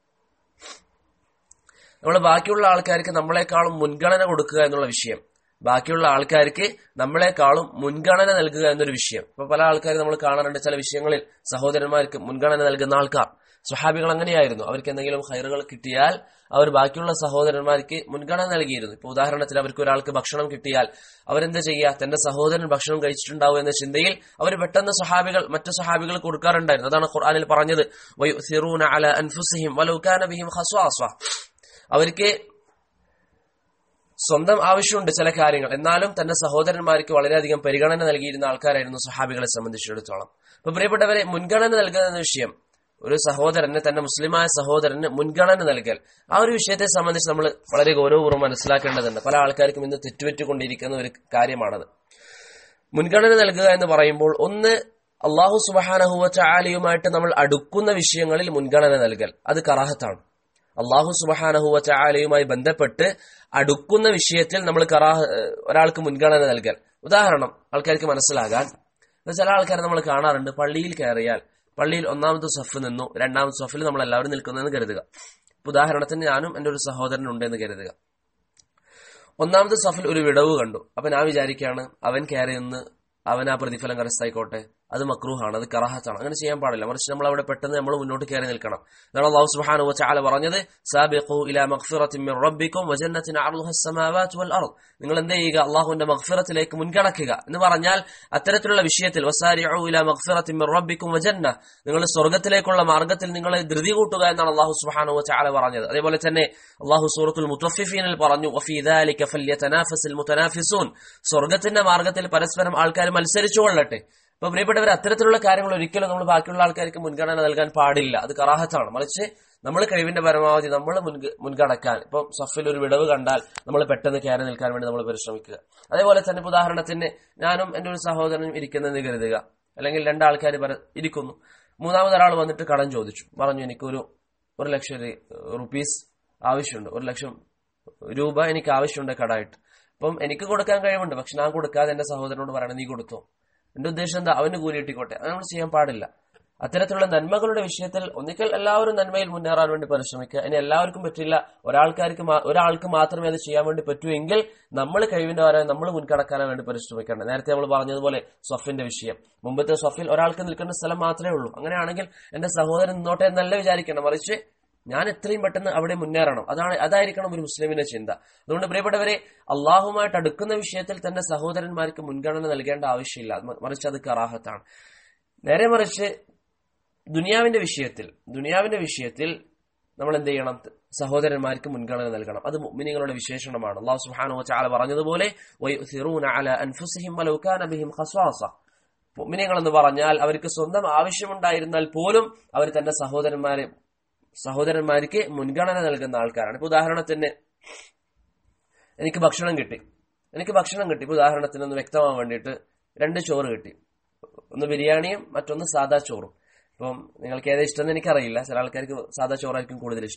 A: നമ്മൾ ബാക്കിയുള്ള ആൾക്കാർക്ക് നമ്മളെക്കാളും മുൻഗണന കൊടുക്കുക എന്നുള്ള വിഷയം ബാക്കിയുള്ള ആൾക്കാർക്ക് നമ്മളെക്കാളും മുൻഗണന നൽകുക എന്നൊരു വിഷയം ഇപ്പൊ പല ആൾക്കാർ നമ്മൾ കാണാറുണ്ട് ചില വിഷയങ്ങളിൽ സഹോദരന്മാർക്ക് മുൻഗണന നൽകുന്ന ആൾക്കാർ സ്വഹാബികൾ അങ്ങനെയായിരുന്നു അവർക്ക് എന്തെങ്കിലും ഹൈറുകൾ കിട്ടിയാൽ അവർ ബാക്കിയുള്ള സഹോദരന്മാർക്ക് മുൻഗണന നൽകിയിരുന്നു ഇപ്പൊ ഉദാഹരണത്തിന് അവർക്ക് ഒരാൾക്ക് ഭക്ഷണം കിട്ടിയാൽ അവരെന്താ ചെയ്യുക തന്റെ സഹോദരൻ ഭക്ഷണം കഴിച്ചിട്ടുണ്ടാവും എന്ന ചിന്തയിൽ അവർ പെട്ടെന്ന് സഹാബികൾ മറ്റു സഹാബികൾ കൊടുക്കാറുണ്ടായിരുന്നു അതാണ് ഖുർആനിൽ പറഞ്ഞത് അവർക്ക് സ്വന്തം ആവശ്യമുണ്ട് ചില കാര്യങ്ങൾ എന്നാലും തന്റെ സഹോദരന്മാർക്ക് വളരെയധികം പരിഗണന നൽകിയിരുന്ന ആൾക്കാരായിരുന്നു സഹാബികളെ സംബന്ധിച്ചിടത്തോളം അപ്പൊ പ്രിയപ്പെട്ടവരെ മുൻഗണന നൽകുന്ന വിഷയം ഒരു സഹോദരന് തന്റെ മുസ്ലിമായ സഹോദരന് മുൻഗണന നൽകൽ ആ ഒരു വിഷയത്തെ സംബന്ധിച്ച് നമ്മൾ വളരെ ഗൗരവപൂർവ്വം മനസ്സിലാക്കേണ്ടതുണ്ട് പല ആൾക്കാർക്കും ഇന്ന് തെറ്റുപറ്റിക്കൊണ്ടിരിക്കുന്ന ഒരു കാര്യമാണത് മുൻഗണന നൽകുക എന്ന് പറയുമ്പോൾ ഒന്ന് അള്ളാഹു സുബഹാനഹുവച്ച ആലയുമായിട്ട് നമ്മൾ അടുക്കുന്ന വിഷയങ്ങളിൽ മുൻഗണന നൽകൽ അത് കറാഹത്താണ് അള്ളാഹു സുബഹാനഹുവച്ച ആലയുമായി ബന്ധപ്പെട്ട് അടുക്കുന്ന വിഷയത്തിൽ നമ്മൾ കറാഹ് ഒരാൾക്ക് മുൻഗണന നൽകൽ ഉദാഹരണം ആൾക്കാർക്ക് മനസ്സിലാകാൻ ചില ആൾക്കാരെ നമ്മൾ കാണാറുണ്ട് പള്ളിയിൽ കയറിയാൽ പള്ളിയിൽ ഒന്നാമത്തെ സഫ് നിന്നു രണ്ടാമത്തെ സഫിൽ നമ്മൾ എല്ലാവരും നിൽക്കുന്നതെന്ന് കരുതുക ഉദാഹരണത്തിന് ഞാനും എൻ്റെ ഒരു സഹോദരൻ ഉണ്ടെന്ന് കരുതുക ഒന്നാമത്തെ സഫിൽ ഒരു വിടവ് കണ്ടു അപ്പൊ ഞാൻ വിചാരിക്കുകയാണ് അവൻ കയറി നിന്ന് അവൻ ആ പ്രതിഫലം കരസ്ഥായിക്കോട്ടെ അത് മക്രൂഹാണ് അത് കറാഹത്താണ് അങ്ങനെ ചെയ്യാൻ പാടില്ല മറിച്ച് നമ്മൾ അവിടെ പെട്ടെന്ന് നമ്മൾ മുന്നോട്ട് കയറി നിൽക്കണം അതാണ് അള്ളാഹു സുബ്ഹാനഹു വതആല പറഞ്ഞത് സാബിഖു ഇലാ മഗ്ഫിറത്തിൻ മിർ റബ്ബിക്കും വജന്നത്തിൻ അർളുഹ അസ്സമാവാതു വൽ അർദ് നിങ്ങൾ എന്ത് ചെയ്യുക അള്ളാഹുവിന്റെ മഗ്ഫിറത്തിലേക്ക് മുൻകടക്കുക എന്ന് പറഞ്ഞാൽ അത്തരത്തിലുള്ള വിഷയത്തിൽ വസാരിഉ ഇലാ മഗ്ഫിറത്തിൻ മിർ റബ്ബിക്കും വജന്ന നിങ്ങൾ സ്വർഗ്ഗത്തിലേക്കുള്ള മാർഗ്ഗത്തിൽ നിങ്ങൾ ധൃതി കൂട്ടുക എന്നാണ് അള്ളാഹു സുബ്ഹാനഹു വതആല പറഞ്ഞത് അതേപോലെ തന്നെ അള്ളാഹു സൂറത്തുൽ മുത്തഫിഫീനിൽ പറഞ്ഞു വഫീ ദാലിക ഫല്യതനാഫസിൽ മുതനാഫിസൂൻ സ്വർഗ്ഗത്തിന്റെ മാർഗ്ഗത്തിൽ പരസ്പരം ആൾക്കാർ മത്സരിച്ചു കൊള്ളട്ടെ അപ്പൊ പ്രിയപ്പെട്ടവർ അത്തരത്തിലുള്ള കാര്യങ്ങൾ ഒരിക്കലും നമ്മൾ ബാക്കിയുള്ള ആൾക്കാർക്ക് മുൻഗണന നൽകാൻ പാടില്ല അത് കറാഹത്താണ് മറിച്ച് നമ്മൾ കഴിവിന്റെ പരമാവധി നമ്മൾ മുൻകടക്കാൻ ഇപ്പം സഫിൽ ഒരു വിടവ് കണ്ടാൽ നമ്മൾ പെട്ടെന്ന് കയറി നിൽക്കാൻ വേണ്ടി നമ്മൾ പരിശ്രമിക്കുക അതേപോലെ തന്നെ ഉദാഹരണത്തിന് ഞാനും എന്റെ ഒരു സഹോദരനും ഇരിക്കുന്നതെന്ന് കരുതുക അല്ലെങ്കിൽ രണ്ടാൾക്കാർ ഇരിക്കുന്നു മൂന്നാമത് ഒരാൾ വന്നിട്ട് കടം ചോദിച്ചു പറഞ്ഞു എനിക്കൊരു ഒരു ലക്ഷം റുപ്പീസ് ആവശ്യമുണ്ട് ഒരു ലക്ഷം രൂപ എനിക്ക് ആവശ്യമുണ്ട് കടായിട്ട് അപ്പം എനിക്ക് കൊടുക്കാൻ കഴിവുണ്ട് പക്ഷെ ഞാൻ കൊടുക്കാതെ എന്റെ സഹോദരനോട് പറയണം നീ കൊടുത്തോ എന്റെ ഉദ്ദേശം എന്താ അവന് കൂലി കിട്ടിക്കോട്ടെ അത് നമ്മൾ ചെയ്യാൻ പാടില്ല അത്തരത്തിലുള്ള നന്മകളുടെ വിഷയത്തിൽ ഒന്നിക്കൽ എല്ലാവരും നന്മയിൽ മുന്നേറാൻ വേണ്ടി പരിശ്രമിക്കുക ഇനി എല്ലാവർക്കും പറ്റില്ല ഒരാൾക്കാർക്ക് ഒരാൾക്ക് മാത്രമേ അത് ചെയ്യാൻ വേണ്ടി പറ്റൂ എങ്കിൽ നമ്മൾ കഴിവിന്റെ വരാൻ നമ്മൾ മുൻകടക്കാൻ വേണ്ടി പരിശ്രമിക്കണം നേരത്തെ നമ്മൾ പറഞ്ഞതുപോലെ സ്വഫിന്റെ വിഷയം മുമ്പത്തെ സ്വഫിൽ ഒരാൾക്ക് നിൽക്കുന്ന സ്ഥലം മാത്രമേ ഉള്ളൂ അങ്ങനെയാണെങ്കിൽ എന്റെ സഹോദരൻ നിന്നോട്ടെ എന്നല്ല വിചാരിക്കണം മറിച്ച് ഞാൻ എത്രയും പെട്ടെന്ന് അവിടെ മുന്നേറണം അതാണ് അതായിരിക്കണം ഒരു മുസ്ലിമിന്റെ ചിന്ത അതുകൊണ്ട് പ്രിയപ്പെട്ടവരെ അള്ളാഹുമായിട്ട് അടുക്കുന്ന വിഷയത്തിൽ തന്റെ സഹോദരന്മാർക്ക് മുൻഗണന നൽകേണ്ട ആവശ്യമില്ല മറിച്ച് അത് കറാഹത്താണ് നേരെ മറിച്ച് ദുനിയാവിന്റെ വിഷയത്തിൽ ദുനിയാവിന്റെ വിഷയത്തിൽ നമ്മൾ എന്ത് ചെയ്യണം സഹോദരന്മാർക്ക് മുൻഗണന നൽകണം അത് മുഅ്മിനീങ്ങളുടെ വിശേഷണമാണ് അള്ളാഹു സുബ്ഹാനഹു വതആല പറഞ്ഞതുപോലെ വയുസിറൂന അലാ അൻഫുസിഹിം വലൗ കാന ബിഹിം ഖസാസ മുഅ്മിനീങ്ങൾ എന്ന് പറഞ്ഞാൽ അവർക്ക് സ്വന്തം ആവശ്യമുണ്ടായിരുന്നാൽ പോലും അവർ തന്റെ സഹോദരന്മാരെ സഹോദരന്മാർക്ക് മുൻഗണന നൽകുന്ന ആൾക്കാരാണ് ഇപ്പൊ ഉദാഹരണത്തിന് എനിക്ക് ഭക്ഷണം കിട്ടി എനിക്ക് ഭക്ഷണം കിട്ടി ഇപ്പൊ ഉദാഹരണത്തിന് ഒന്ന് വ്യക്തമാവാൻ വേണ്ടിയിട്ട് രണ്ട് ചോറ് കിട്ടി ഒന്ന് ബിരിയാണിയും മറ്റൊന്ന് സാദാ ചോറും ഇപ്പം നിങ്ങൾക്ക് ഏതാ ഇഷ്ടം എന്ന് എനിക്കറിയില്ല ചില ആൾക്കാർക്ക് സാദാ ചോറായിരിക്കും കൂടുതൽ ഇഷ്ടം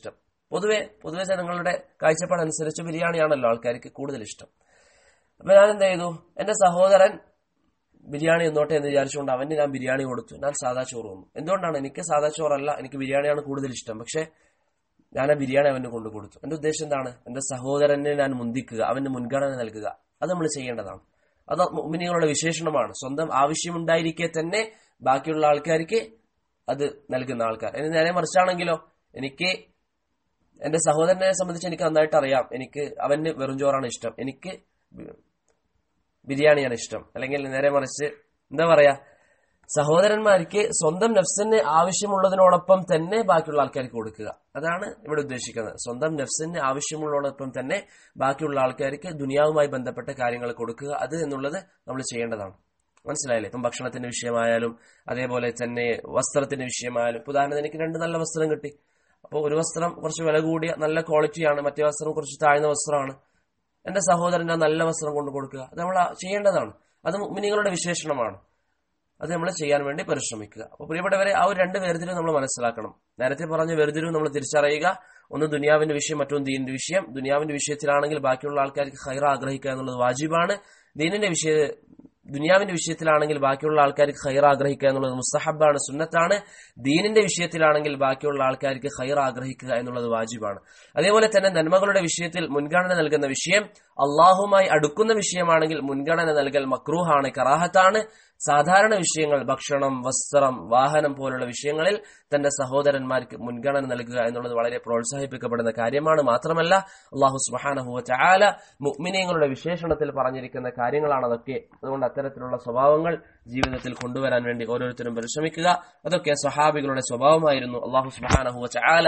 A: പൊതുവെ പൊതുവെ ജനങ്ങളുടെ കാഴ്ചപ്പാടനുസരിച്ച് ബിരിയാണിയാണല്ലോ ആൾക്കാർക്ക് കൂടുതൽ ഇഷ്ടം അപ്പൊ ഞാൻ എന്ത് ചെയ്തു എന്റെ സഹോദരൻ ബിരിയാണി എന്നോട്ടെ എന്ന് വിചാരിച്ചുകൊണ്ട് അവന് ഞാൻ ബിരിയാണി കൊടുത്തു ഞാൻ സാദാ ചോറ് വന്നു എന്തുകൊണ്ടാണ് എനിക്ക് സാദാ ചോറല്ല എനിക്ക് ബിരിയാണിയാണ് കൂടുതൽ ഇഷ്ടം പക്ഷെ ഞാൻ ആ ബിരിയാണി അവന് കൊണ്ടു കൊടുത്തു എന്റെ ഉദ്ദേശം എന്താണ് എന്റെ സഹോദരനെ ഞാൻ മുന്തിക്കുക അവന് മുൻഗണന നൽകുക അത് നമ്മൾ ചെയ്യേണ്ടതാണ് അത് മുഅ്മിനീങ്ങളുടെ വിശേഷണമാണ് സ്വന്തം ആവശ്യമുണ്ടായിരിക്കെ തന്നെ ബാക്കിയുള്ള ആൾക്കാർക്ക് അത് നൽകുന്ന ആൾക്കാർ ഇനി നേരെ മറിച്ചാണെങ്കിലോ എനിക്ക് എന്റെ സഹോദരനെ സംബന്ധിച്ച് എനിക്ക് നന്നായിട്ട് അറിയാം എനിക്ക് അവന് വെറും ചോറാണ് ഇഷ്ടം എനിക്ക് ബി- ബിരിയാണിയാണ് ഇഷ്ടം അല്ലെങ്കിൽ നേരെ മറിച്ച് എന്താ പറയാ സഹോദരന്മാർക്ക് സ്വന്തം നഫ്സിന് ആവശ്യമുള്ളതിനോടൊപ്പം തന്നെ ബാക്കിയുള്ള ആൾക്കാർക്ക് കൊടുക്കുക അതാണ് ഇവിടെ ഉദ്ദേശിക്കുന്നത് സ്വന്തം നഫ്സിന് ആവശ്യമുള്ളതോടൊപ്പം തന്നെ ബാക്കിയുള്ള ആൾക്കാർക്ക് ദുനിയാവുമായി ബന്ധപ്പെട്ട കാര്യങ്ങൾ കൊടുക്കുക അത് എന്നുള്ളത് നമ്മൾ ചെയ്യേണ്ടതാണ് മനസ്സിലായില്ലേ ഇപ്പം ഭക്ഷണത്തിന്റെ വിഷയമായാലും അതേപോലെ തന്നെ വസ്ത്രത്തിന്റെ വിഷയമായാലും ഇപ്പൊ ഉദാഹരണത്തിന് എനിക്ക് രണ്ട് നല്ല വസ്ത്രം കിട്ടി അപ്പോൾ ഒരു വസ്ത്രം കുറച്ച് വില കൂടിയ നല്ല ക്വാളിറ്റിയാണ് മറ്റേ വസ്ത്രം കുറച്ച് താഴ്ന്ന വസ്ത്രമാണ് എന്റെ സഹോദരൻ ആ നല്ല വസ്ത്രം കൊണ്ട് കൊടുക്കുക അത് നമ്മൾ ചെയ്യേണ്ടതാണ് അത് മുഅ്മിനീങ്ങളുടെ വിശേഷണമാണ് അത് നമ്മൾ ചെയ്യാൻ വേണ്ടി പരിശ്രമിക്കുക അപ്പോൾ പ്രിയപ്പെട്ടവരെ ആ ഒരു രണ്ട് വേർതിരിവ് നമ്മൾ മനസ്സിലാക്കണം നേരത്തെ പറഞ്ഞ വേർതിരിവ് നമ്മൾ തിരിച്ചറിയുക ഒന്ന് ദുനിയാവിന്റെ വിഷയം മറ്റൊന്ന് ദീനിന്റെ വിഷയം ദുനിയാവിന്റെ വിഷയത്തിലാണെങ്കിൽ ബാക്കിയുള്ള ആൾക്കാർക്ക് ഹൈറ ആഗ്രഹിക്കുക എന്നുള്ളത് വാജിബാണ് ദീനിന്റെ വിഷയ ദുനിയാവിന്റെ വിഷയത്തിലാണെങ്കിൽ ബാക്കിയുള്ള ആൾക്കാർക്ക് ഹൈർ ആഗ്രഹിക്കുക എന്നുള്ളത് മുസ്തഹബാണ് സുന്നത്താണ് ദീനിന്റെ വിഷയത്തിലാണെങ്കിൽ ബാക്കിയുള്ള ആൾക്കാർക്ക് ഹൈർ ആഗ്രഹിക്കുക എന്നുള്ളത് വാജിബാണ് അതേപോലെ തന്നെ നന്മകളുടെ വിഷയത്തിൽ മുൻഗണന നൽകുന്ന വിഷയം അള്ളാഹുമായി അടുക്കുന്ന വിഷയമാണെങ്കിൽ മുൻഗണന നൽകൽ മക്രൂഹാണ് കറാഹത്താണ് സാധാരണ വിഷയങ്ങൾ ഭക്ഷണം വസ്ത്രം വാഹനം പോലുള്ള വിഷയങ്ങളിൽ തന്റെ സഹോദരന്മാർക്ക് മുൻഗണന നൽകുക എന്നുള്ളത് വളരെ പ്രോത്സാഹിപ്പിക്കപ്പെടുന്ന കാര്യമാണ് മാത്രമല്ല അള്ളാഹു സുബാനഹുവ ചാല മുഅ്മിനീങ്ങളുടെ വിശേഷണത്തിൽ പറഞ്ഞിരിക്കുന്ന കാര്യങ്ങളാണ് അതൊക്കെ അതുകൊണ്ട് അത്തരത്തിലുള്ള സ്വഭാവങ്ങൾ ജീവിതത്തിൽ കൊണ്ടുവരാൻ വേണ്ടി ഓരോരുത്തരും പരിശ്രമിക്കുക അതൊക്കെ സ്വഹാബികളുടെ സ്വഭാവമായിരുന്നു അള്ളാഹു സുബാനഹുവ ചാല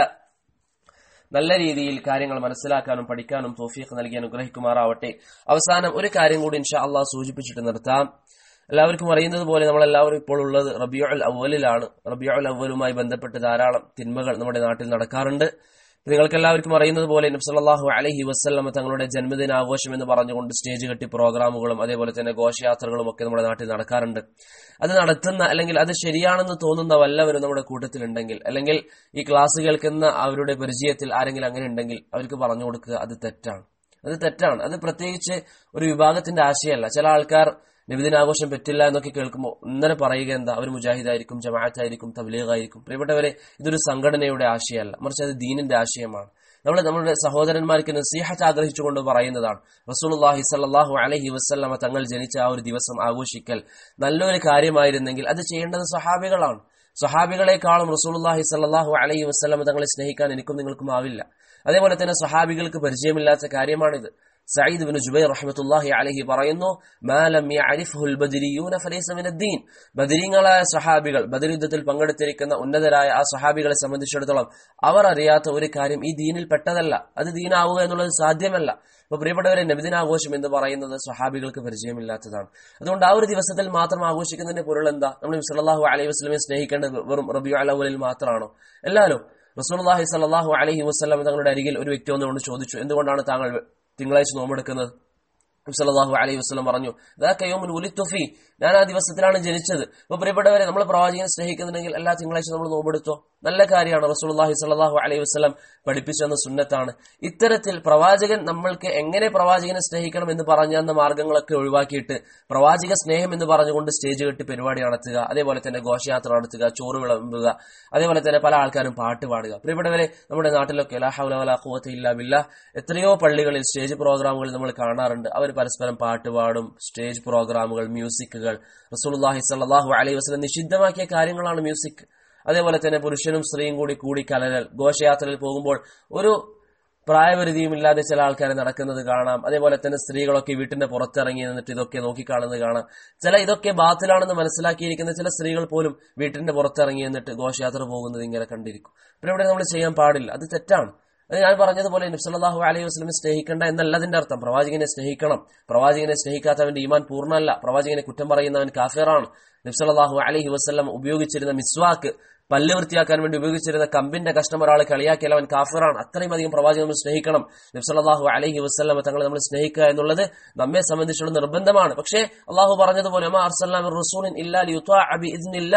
A: നല്ല രീതിയിൽ കാര്യങ്ങൾ മനസ്സിലാക്കാനും പഠിക്കാനും തോഫീഖ് നൽകി അനുഗ്രഹിക്കുമാറാവട്ടെ അവസാനം ഒരു കാര്യം കൂടി ഇൻഷാ അള്ളാഹ് സൂചിപ്പിച്ചിട്ട് നിർത്താം എല്ലാവർക്കും അറിയുന്നത് പോലെ നമ്മളെല്ലാവരും ഇപ്പോൾ ഉള്ളത് റബിയുൽ അവലിലാണ് റബിയുൽ അവലുമായി ബന്ധപ്പെട്ട് ധാരാളം തിന്മകൾ നമ്മുടെ നാട്ടിൽ നടക്കാറുണ്ട് നിങ്ങൾക്ക് എല്ലാവർക്കും അറിയുന്നത് പോലെ നബ്സല്ലാഹു അലഹി വസ്ലമ തങ്ങളുടെ ജന്മദിനാഘോഷം എന്ന് പറഞ്ഞുകൊണ്ട് സ്റ്റേജ് കെട്ടി പ്രോഗ്രാമുകളും അതേപോലെ തന്നെ ഘോഷയാത്രകളും ഒക്കെ നമ്മുടെ നാട്ടിൽ നടക്കാറുണ്ട് അത് നടത്തുന്ന അല്ലെങ്കിൽ അത് ശരിയാണെന്ന് തോന്നുന്ന വല്ലവരും നമ്മുടെ കൂട്ടത്തിലുണ്ടെങ്കിൽ അല്ലെങ്കിൽ ഈ ക്ലാസ് കേൾക്കുന്ന അവരുടെ പരിചയത്തിൽ ആരെങ്കിലും അങ്ങനെ ഉണ്ടെങ്കിൽ അവർക്ക് പറഞ്ഞു കൊടുക്കുക അത് തെറ്റാണ് അത് തെറ്റാണ് അത് പ്രത്യേകിച്ച് ഒരു വിഭാഗത്തിന്റെ ആശയമല്ല ചില ആൾക്കാർ നബിദിനാഘോഷം പറ്റില്ല എന്നൊക്കെ കേൾക്കുമ്പോൾ ഇന്നലെ പറയുക എന്താ അവർ മുജാഹിദായിരിക്കും ജമാഅത്തായിരിക്കും തബ്ലീഗായിരിക്കും പ്രിയപ്പെട്ടവരെ ഇതൊരു സംഘടനയുടെ ആശയമല്ല മറിച്ച് അത് ദീനിന്റെ ആശയമാണ് നമ്മൾ നമ്മുടെ സഹോദരന്മാർക്ക് നസീഹത്ത് ആഗ്രഹിച്ചുകൊണ്ട് പറയുന്നതാണ് റസൂലുള്ളാഹി സ്വല്ലല്ലാഹു അലൈഹി വസല്ലമ തങ്ങൾ ജനിച്ച ആ ഒരു ദിവസം ആഘോഷിക്കൽ നല്ലൊരു കാര്യമായിരുന്നെങ്കിൽ അത് ചെയ്യേണ്ടത് സഹാബികളാണ് സഹാബികളെക്കാളും റസൂലുള്ളാഹി സ്വല്ലല്ലാഹു അലൈഹി വസല്ലമ തങ്ങളെ സ്നേഹിക്കാൻ എനിക്കും നിങ്ങൾക്കും ആവില്ല അതേപോലെ തന്നെ സഹാബികൾക്ക് പരിചയമില്ലാത്ത കാര്യമാണിത് സയ്യിദ് ബിൻ ജുബൈർ റഹ്മത്തുള്ളാഹി അലൈഹി പറയുന്നു മാലം യഅരിഫുൽ ബദരിയൂന ഫലൈസ മിനദ്ദീൻ ബദരീങ്ങളായ സഹാബികൾ ബദർ യുദ്ധത്തിൽ പങ്കെടുത്തിരിക്കുന്ന ഉന്നതരായ ആ സഹാബികളെ സംബന്ധിച്ചിടത്തോളം അവർ അറിയാത്ത ഒരു കാര്യം ഈ ദീനിൽ പെട്ടതല്ല അത് ദീനാവുക എന്നുള്ളത് സാധ്യമല്ല അപ്പൊ പ്രിയപ്പെട്ടവരെ നബിദിനാഘോഷം എന്ന് പറയുന്നത് സഹാബികൾക്ക് പരിചയമില്ലാത്തതാണ് അതുകൊണ്ട് ആ ഒരു ദിവസത്തിൽ മാത്രം ആഘോഷിക്കുന്നതിന്റെ പൊരുൾ എന്താ നമ്മൾ സല്ലല്ലാഹു അലൈഹി വസ്ലമെ സ്നേഹിക്കേണ്ടത് വെറും റബിയു അലവലിൽ മാത്രമാണോ എല്ലാവരും റസൂലുള്ളാഹി സ്വല്ലല്ലാഹു അലൈഹി വസ്ലം തങ്ങളുടെ അരികിൽ ഒരു വ്യക്തി വന്നുകൊണ്ട് ചോദിച്ചു എന്തുകൊണ്ടാണ് താങ്കൾ തിങ്കളാഴ്ച നോമ്പെടുക്കുന്നത് സല്ലല്ലാഹു അലൈഹി വസ്ലം പറഞ്ഞു യോമുൻ ഉലിത്തുഫി ഞാൻ ആ ദിവസത്തിലാണ് ജനിച്ചത് അപ്പൊ പ്രിയപ്പെട്ടവരെ നമ്മൾ പ്രവാചകനെ സ്നേഹിക്കുന്നുണ്ടെങ്കിൽ എല്ലാ തിങ്കളാഴ്ച നമ്മൾ നോമ്പെടുത്തോ നല്ല കാര്യമാണ് റസൂലുള്ളാഹി സ്വല്ലല്ലാഹു അലൈഹി വസ്ലം പഠിപ്പിച്ചെന്ന സുന്നത്താണ് ഇത്തരത്തിൽ പ്രവാചകൻ നമ്മൾക്ക് എങ്ങനെ പ്രവാചകനെ സ്നേഹിക്കണം എന്ന് പറഞ്ഞെന്ന മാർഗങ്ങളൊക്കെ ഒഴിവാക്കിയിട്ട് പ്രവാചക സ്നേഹം എന്ന് പറഞ്ഞുകൊണ്ട് സ്റ്റേജ് കെട്ടി പരിപാടി നടത്തുക അതേപോലെ തന്നെ ഘോഷയാത്ര നടത്തുക ചോറ് വിളമ്പുക അതേപോലെ തന്നെ പല ആൾക്കാരും പാട്ട് പാടുക പ്രിയപ്പെട്ടവരെ നമ്മുടെ നാട്ടിലൊക്കെ ലാ ഹൗല വലാ ഖുവത ഇല്ലാ ബില്ലാ എത്രയോ പള്ളികളിൽ സ്റ്റേജ് പ്രോഗ്രാമുകൾ നമ്മൾ കാണാറുണ്ട് അവർ പരസ്പരം പാട്ട് പാടും സ്റ്റേജ് പ്രോഗ്രാമുകൾ മ്യൂസിക്കുകൾ റസൂലുള്ളാഹി സ്വല്ലല്ലാഹു അലൈഹി വസല്ലം നിഷിദ്ധമാക്കിയ കാര്യങ്ങളാണ് മ്യൂസിക് അതേപോലെ തന്നെ പുരുഷനും സ്ത്രീയും കൂടി കൂടി കലരൽ ഘോഷയാത്രയിൽ പോകുമ്പോൾ ഒരു പ്രായപരിധിയും ഇല്ലാതെ ചില ആൾക്കാരെ നടക്കുന്നത് കാണാം അതേപോലെ തന്നെ സ്ത്രീകളൊക്കെ വീട്ടിന്റെ പുറത്തിറങ്ങി നിന്നിട്ട് ഇതൊക്കെ നോക്കിക്കാണുന്നത് കാണാം ചില ഇതൊക്കെ ബാത്തിലാണെന്ന് മനസ്സിലാക്കിയിരിക്കുന്ന ചില സ്ത്രീകൾ പോലും വീട്ടിന്റെ പുറത്തിറങ്ങി നിന്നിട്ട് ഘോഷയാത്ര പോകുന്നത് ഇങ്ങനെ കണ്ടിരിക്കും പിന്നെ ഇവിടെ നമ്മൾ ചെയ്യാൻ പാടില്ല അത് തെറ്റാണ് അത് ഞാൻ പറഞ്ഞതുപോലെ നബ്സല്ലാഹു അലൈഹി വസ്ലമെ സ്നേഹിക്കേണ്ട എന്നല്ല അതിന്റെ അർത്ഥം പ്രവാചകനെ സ്നേഹിക്കണം പ്രവാചകനെ സ്നേഹിക്കാത്തവന്റെ ഈമാൻ പൂർണ്ണമല്ല പ്രവാചകനെ കുറ്റം പറയുന്നവൻ കാഫിറാണ് നബ്സല്ലാഹു അലൈഹി വസ്ലം ഉപയോഗിച്ചിരുന്ന മിസ്വാക്ക് പല്ല് വൃത്തിയാക്കാൻ വേണ്ടി ഉപയോഗിച്ചിരുന്ന കമ്പിന്റെ കഷ്ണം ഒരാൾ കളിയാക്കിയാൽ അവൻ കാഫിറാണ് അത്രയും അധികം പ്രവാചകൻ നമ്മൾ സ്നേഹിക്കണം നബ്സല്ലാഹു അലൈഹി വസ്ലം തങ്ങളെ നമ്മൾ സ്നേഹിക്കുക എന്നുള്ളത് നമ്മെ സംബന്ധിച്ചുള്ള നിർബന്ധമാണ് പക്ഷേ അള്ളാഹു പറഞ്ഞതുപോലെ റസൂലിൻ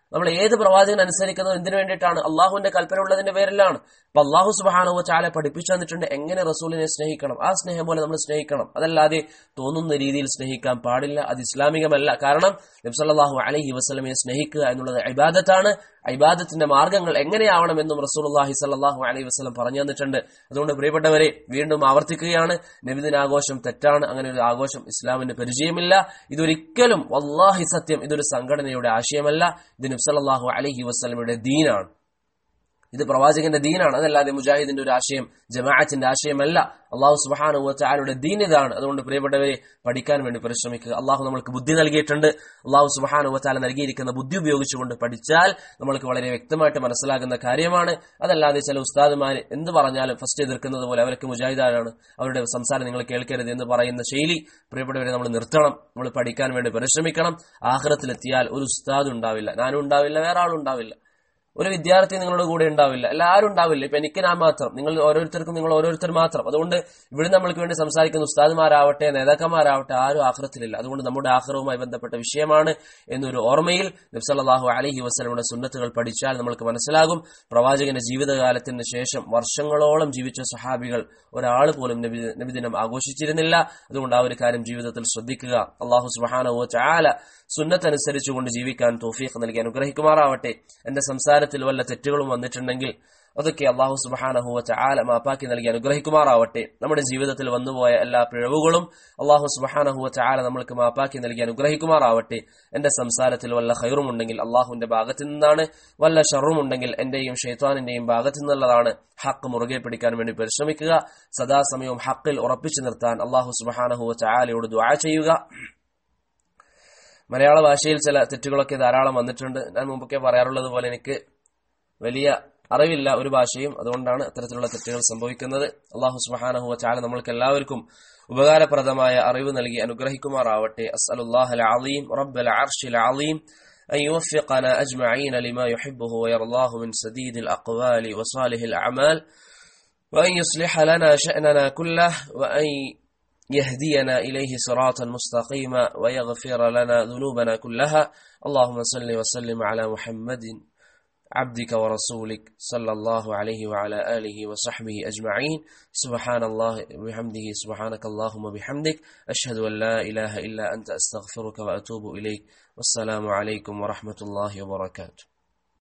A: നമ്മൾ ഏത് പ്രവാചകൻ അനുസരിക്കുന്നത് എന്തിനു വേണ്ടിയിട്ടാണ് അള്ളാഹുവിന്റെ കൽപ്പന ഉള്ളതിന്റെ പേരിലാണ് അപ്പൊ അള്ളാഹു സുബാനുവ ചാല പഠിപ്പിച്ചു തന്നിട്ടുണ്ട് എങ്ങനെ റസൂലിനെ സ്നേഹിക്കണം ആ സ്നേഹം പോലെ നമ്മൾ സ്നേഹിക്കണം അതല്ലാതെ തോന്നുന്ന രീതിയിൽ സ്നേഹിക്കാൻ പാടില്ല അത് ഇസ്ലാമികമല്ല കാരണം നബ്സല്ലാഹു അലഹി വസ്ലമയെ സ്നേഹിക്കുക എന്നുള്ളത് ഇബാദത്താണ് ഇബാദത്തിന്റെ മാർഗങ്ങൾ എങ്ങനെയാവണമെന്നും റസൂലുള്ളാഹി സല്ലാഹു അലൈഹി വസ്ലം പറഞ്ഞു തന്നിട്ടുണ്ട് അതുകൊണ്ട് പ്രിയപ്പെട്ടവരെ വീണ്ടും ആവർത്തിക്കുകയാണ് നബിദിനാഘോഷം തെറ്റാണ് അങ്ങനെ ഒരു ആഘോഷം ഇസ്ലാമിന് പരിചയമില്ല ഇതൊരിക്കലും വല്ലാഹി സത്യം ഇതൊരു സംഘടനയുടെ ആശയമല്ല ഇത് നബ്സല്ലാഹു അലഹി വസ്ലമയുടെ ദീനാണ് ഇത് പ്രവാചകന്റെ ദീനാണ് അതല്ലാതെ മുജാഹിദിന്റെ ഒരു ആശയം ജമാഅത്തിന്റെ ആശയമല്ല അള്ളാഹു സുബാനു വച്ചാലുടെ ദീൻ ഇതാണ് അതുകൊണ്ട് പ്രിയപ്പെട്ടവരെ പഠിക്കാൻ വേണ്ടി പരിശ്രമിക്കുക അള്ളാഹു നമ്മൾക്ക് ബുദ്ധി നൽകിയിട്ടുണ്ട് അള്ളാഹു സുബാനു വച്ചാല നൽകിയിരിക്കുന്ന ബുദ്ധി ഉപയോഗിച്ചുകൊണ്ട് പഠിച്ചാൽ നമ്മൾക്ക് വളരെ വ്യക്തമായിട്ട് മനസ്സിലാകുന്ന കാര്യമാണ് അതല്ലാതെ ചില ഉസ്താദുമാർ എന്ത് പറഞ്ഞാലും ഫസ്റ്റ് എതിർക്കുന്നത് പോലെ അവർക്ക് മുജാഹിദാരാണ് അവരുടെ സംസാരം നിങ്ങൾ കേൾക്കരുത് എന്ന് പറയുന്ന ശൈലി പ്രിയപ്പെട്ടവരെ നമ്മൾ നിർത്തണം നമ്മൾ പഠിക്കാൻ വേണ്ടി പരിശ്രമിക്കണം ആഹ്റത്തിലെത്തിയാൽ ഒരു ഉസ്താദ് ഉണ്ടാവില്ല ഞാനും ഉണ്ടാവില്ല വേറെ ആളും ഉണ്ടാവില്ല ഒരു വിദ്യാർത്ഥി നിങ്ങളുടെ കൂടെ ഉണ്ടാവില്ല എല്ലാവരും ഉണ്ടാവില്ല ഇപ്പൊ എനിക്ക് ഞാൻ മാത്രം നിങ്ങൾ ഓരോരുത്തർക്കും നിങ്ങൾ ഓരോരുത്തർ മാത്രം അതുകൊണ്ട് ഇവിടെ നമ്മൾക്ക് വേണ്ടി സംസാരിക്കുന്ന ഉസ്താദുമാരാവട്ടെ നേതാക്കന്മാരാവട്ടെ ആരും ആഹ്റത്തിലില്ല അതുകൊണ്ട് നമ്മുടെ ആഹ്റവുമായി ബന്ധപ്പെട്ട വിഷയമാണ് എന്നൊരു ഓർമ്മയിൽ നബ്സല്ലാഹു അലഹി വസ്ലമുടെ സുന്നത്തുകൾ പഠിച്ചാൽ നമ്മൾക്ക് മനസ്സിലാകും പ്രവാചകന്റെ ജീവിതകാലത്തിന് ശേഷം വർഷങ്ങളോളം ജീവിച്ച സഹാബികൾ ഒരാൾ പോലും നബി നബിദിനം ആഘോഷിച്ചിരുന്നില്ല അതുകൊണ്ട് ആ ഒരു കാര്യം ജീവിതത്തിൽ ശ്രദ്ധിക്കുക അള്ളാഹു സുബാനോ ചാല സുന്നത്തനുസരിച്ചുകൊണ്ട് ജീവിക്കാൻ തോഫീഖ് നൽകി അനുഗ്രഹിക്കുമാറാവട്ടെ എന്റെ സംസാരത്തിൽ വല്ല തെറ്റുകളും വന്നിട്ടുണ്ടെങ്കിൽ അതൊക്കെ അള്ളാഹു സുബാനഹുവ ചാല മാപ്പാക്കി നൽകി അനുഗ്രഹിക്കുമാറാവട്ടെ നമ്മുടെ ജീവിതത്തിൽ വന്നുപോയ എല്ലാ പിഴവുകളും അള്ളാഹു സുബാനഹുവ ചാല നമ്മൾക്ക് മാപ്പാക്കി നൽകി അനുഗ്രഹിക്കുമാറാവട്ടെ എന്റെ സംസാരത്തിൽ വല്ല ഹൈറുമുണ്ടെങ്കിൽ അള്ളാഹുവിന്റെ ഭാഗത്തു നിന്നാണ് വല്ല ഷറുമുണ്ടെങ്കിൽ എന്റെയും ഷെയ്ത്താനിന്റെയും ഭാഗത്തു നിന്നുള്ളതാണ് ഹക്ക് മുറുകെ പിടിക്കാൻ വേണ്ടി പരിശ്രമിക്കുക സദാസമയവും ഹക്കിൽ ഉറപ്പിച്ചു നിർത്താൻ അള്ളാഹു സുബാനഹുവ ചാലയോട് ദ്വാ ചെയ്യുക മലയാള ഭാഷയിൽ ചില തെറ്റുകളൊക്കെ ധാരാളം വന്നിട്ടുണ്ട് ഞാൻ മുമ്പൊക്കെ പറയാറുള്ളത് പോലെ എനിക്ക് വലിയ അറിവില്ല ഒരു ഭാഷയും അതുകൊണ്ടാണ് അത്തരത്തിലുള്ള തെറ്റുകൾ സംഭവിക്കുന്നത് അള്ളാഹു സുബാനഹുവ ചാല നമ്മൾക്ക് എല്ലാവർക്കും ഉപകാരപ്രദമായ അറിവ് നൽകി അനുഗ്രഹിക്കുമാറാവട്ടെ അസ്അലുല്ലാഹ് അലീം റബ്ബൽ അർഷിൽ അലീം أن يوفقنا أجمعين لما يحبه ويرضاه من سديد الأقوال وصالح الأعمال وأن يصلح لنا شأننا كله وأن يهدينا إليه صراطا مستقيما ويغفر لنا ذنوبنا كلها اللهم صل وسلم على محمد عبدك ورسولك صلى الله عليه وعلى آله وصحبه أجمعين سبحان الله وبحمده سبحانك اللهم وبحمدك أشهد أن لا إله إلا أنت أستغفرك وأتوب إليك والسلام عليكم ورحمة الله وبركاته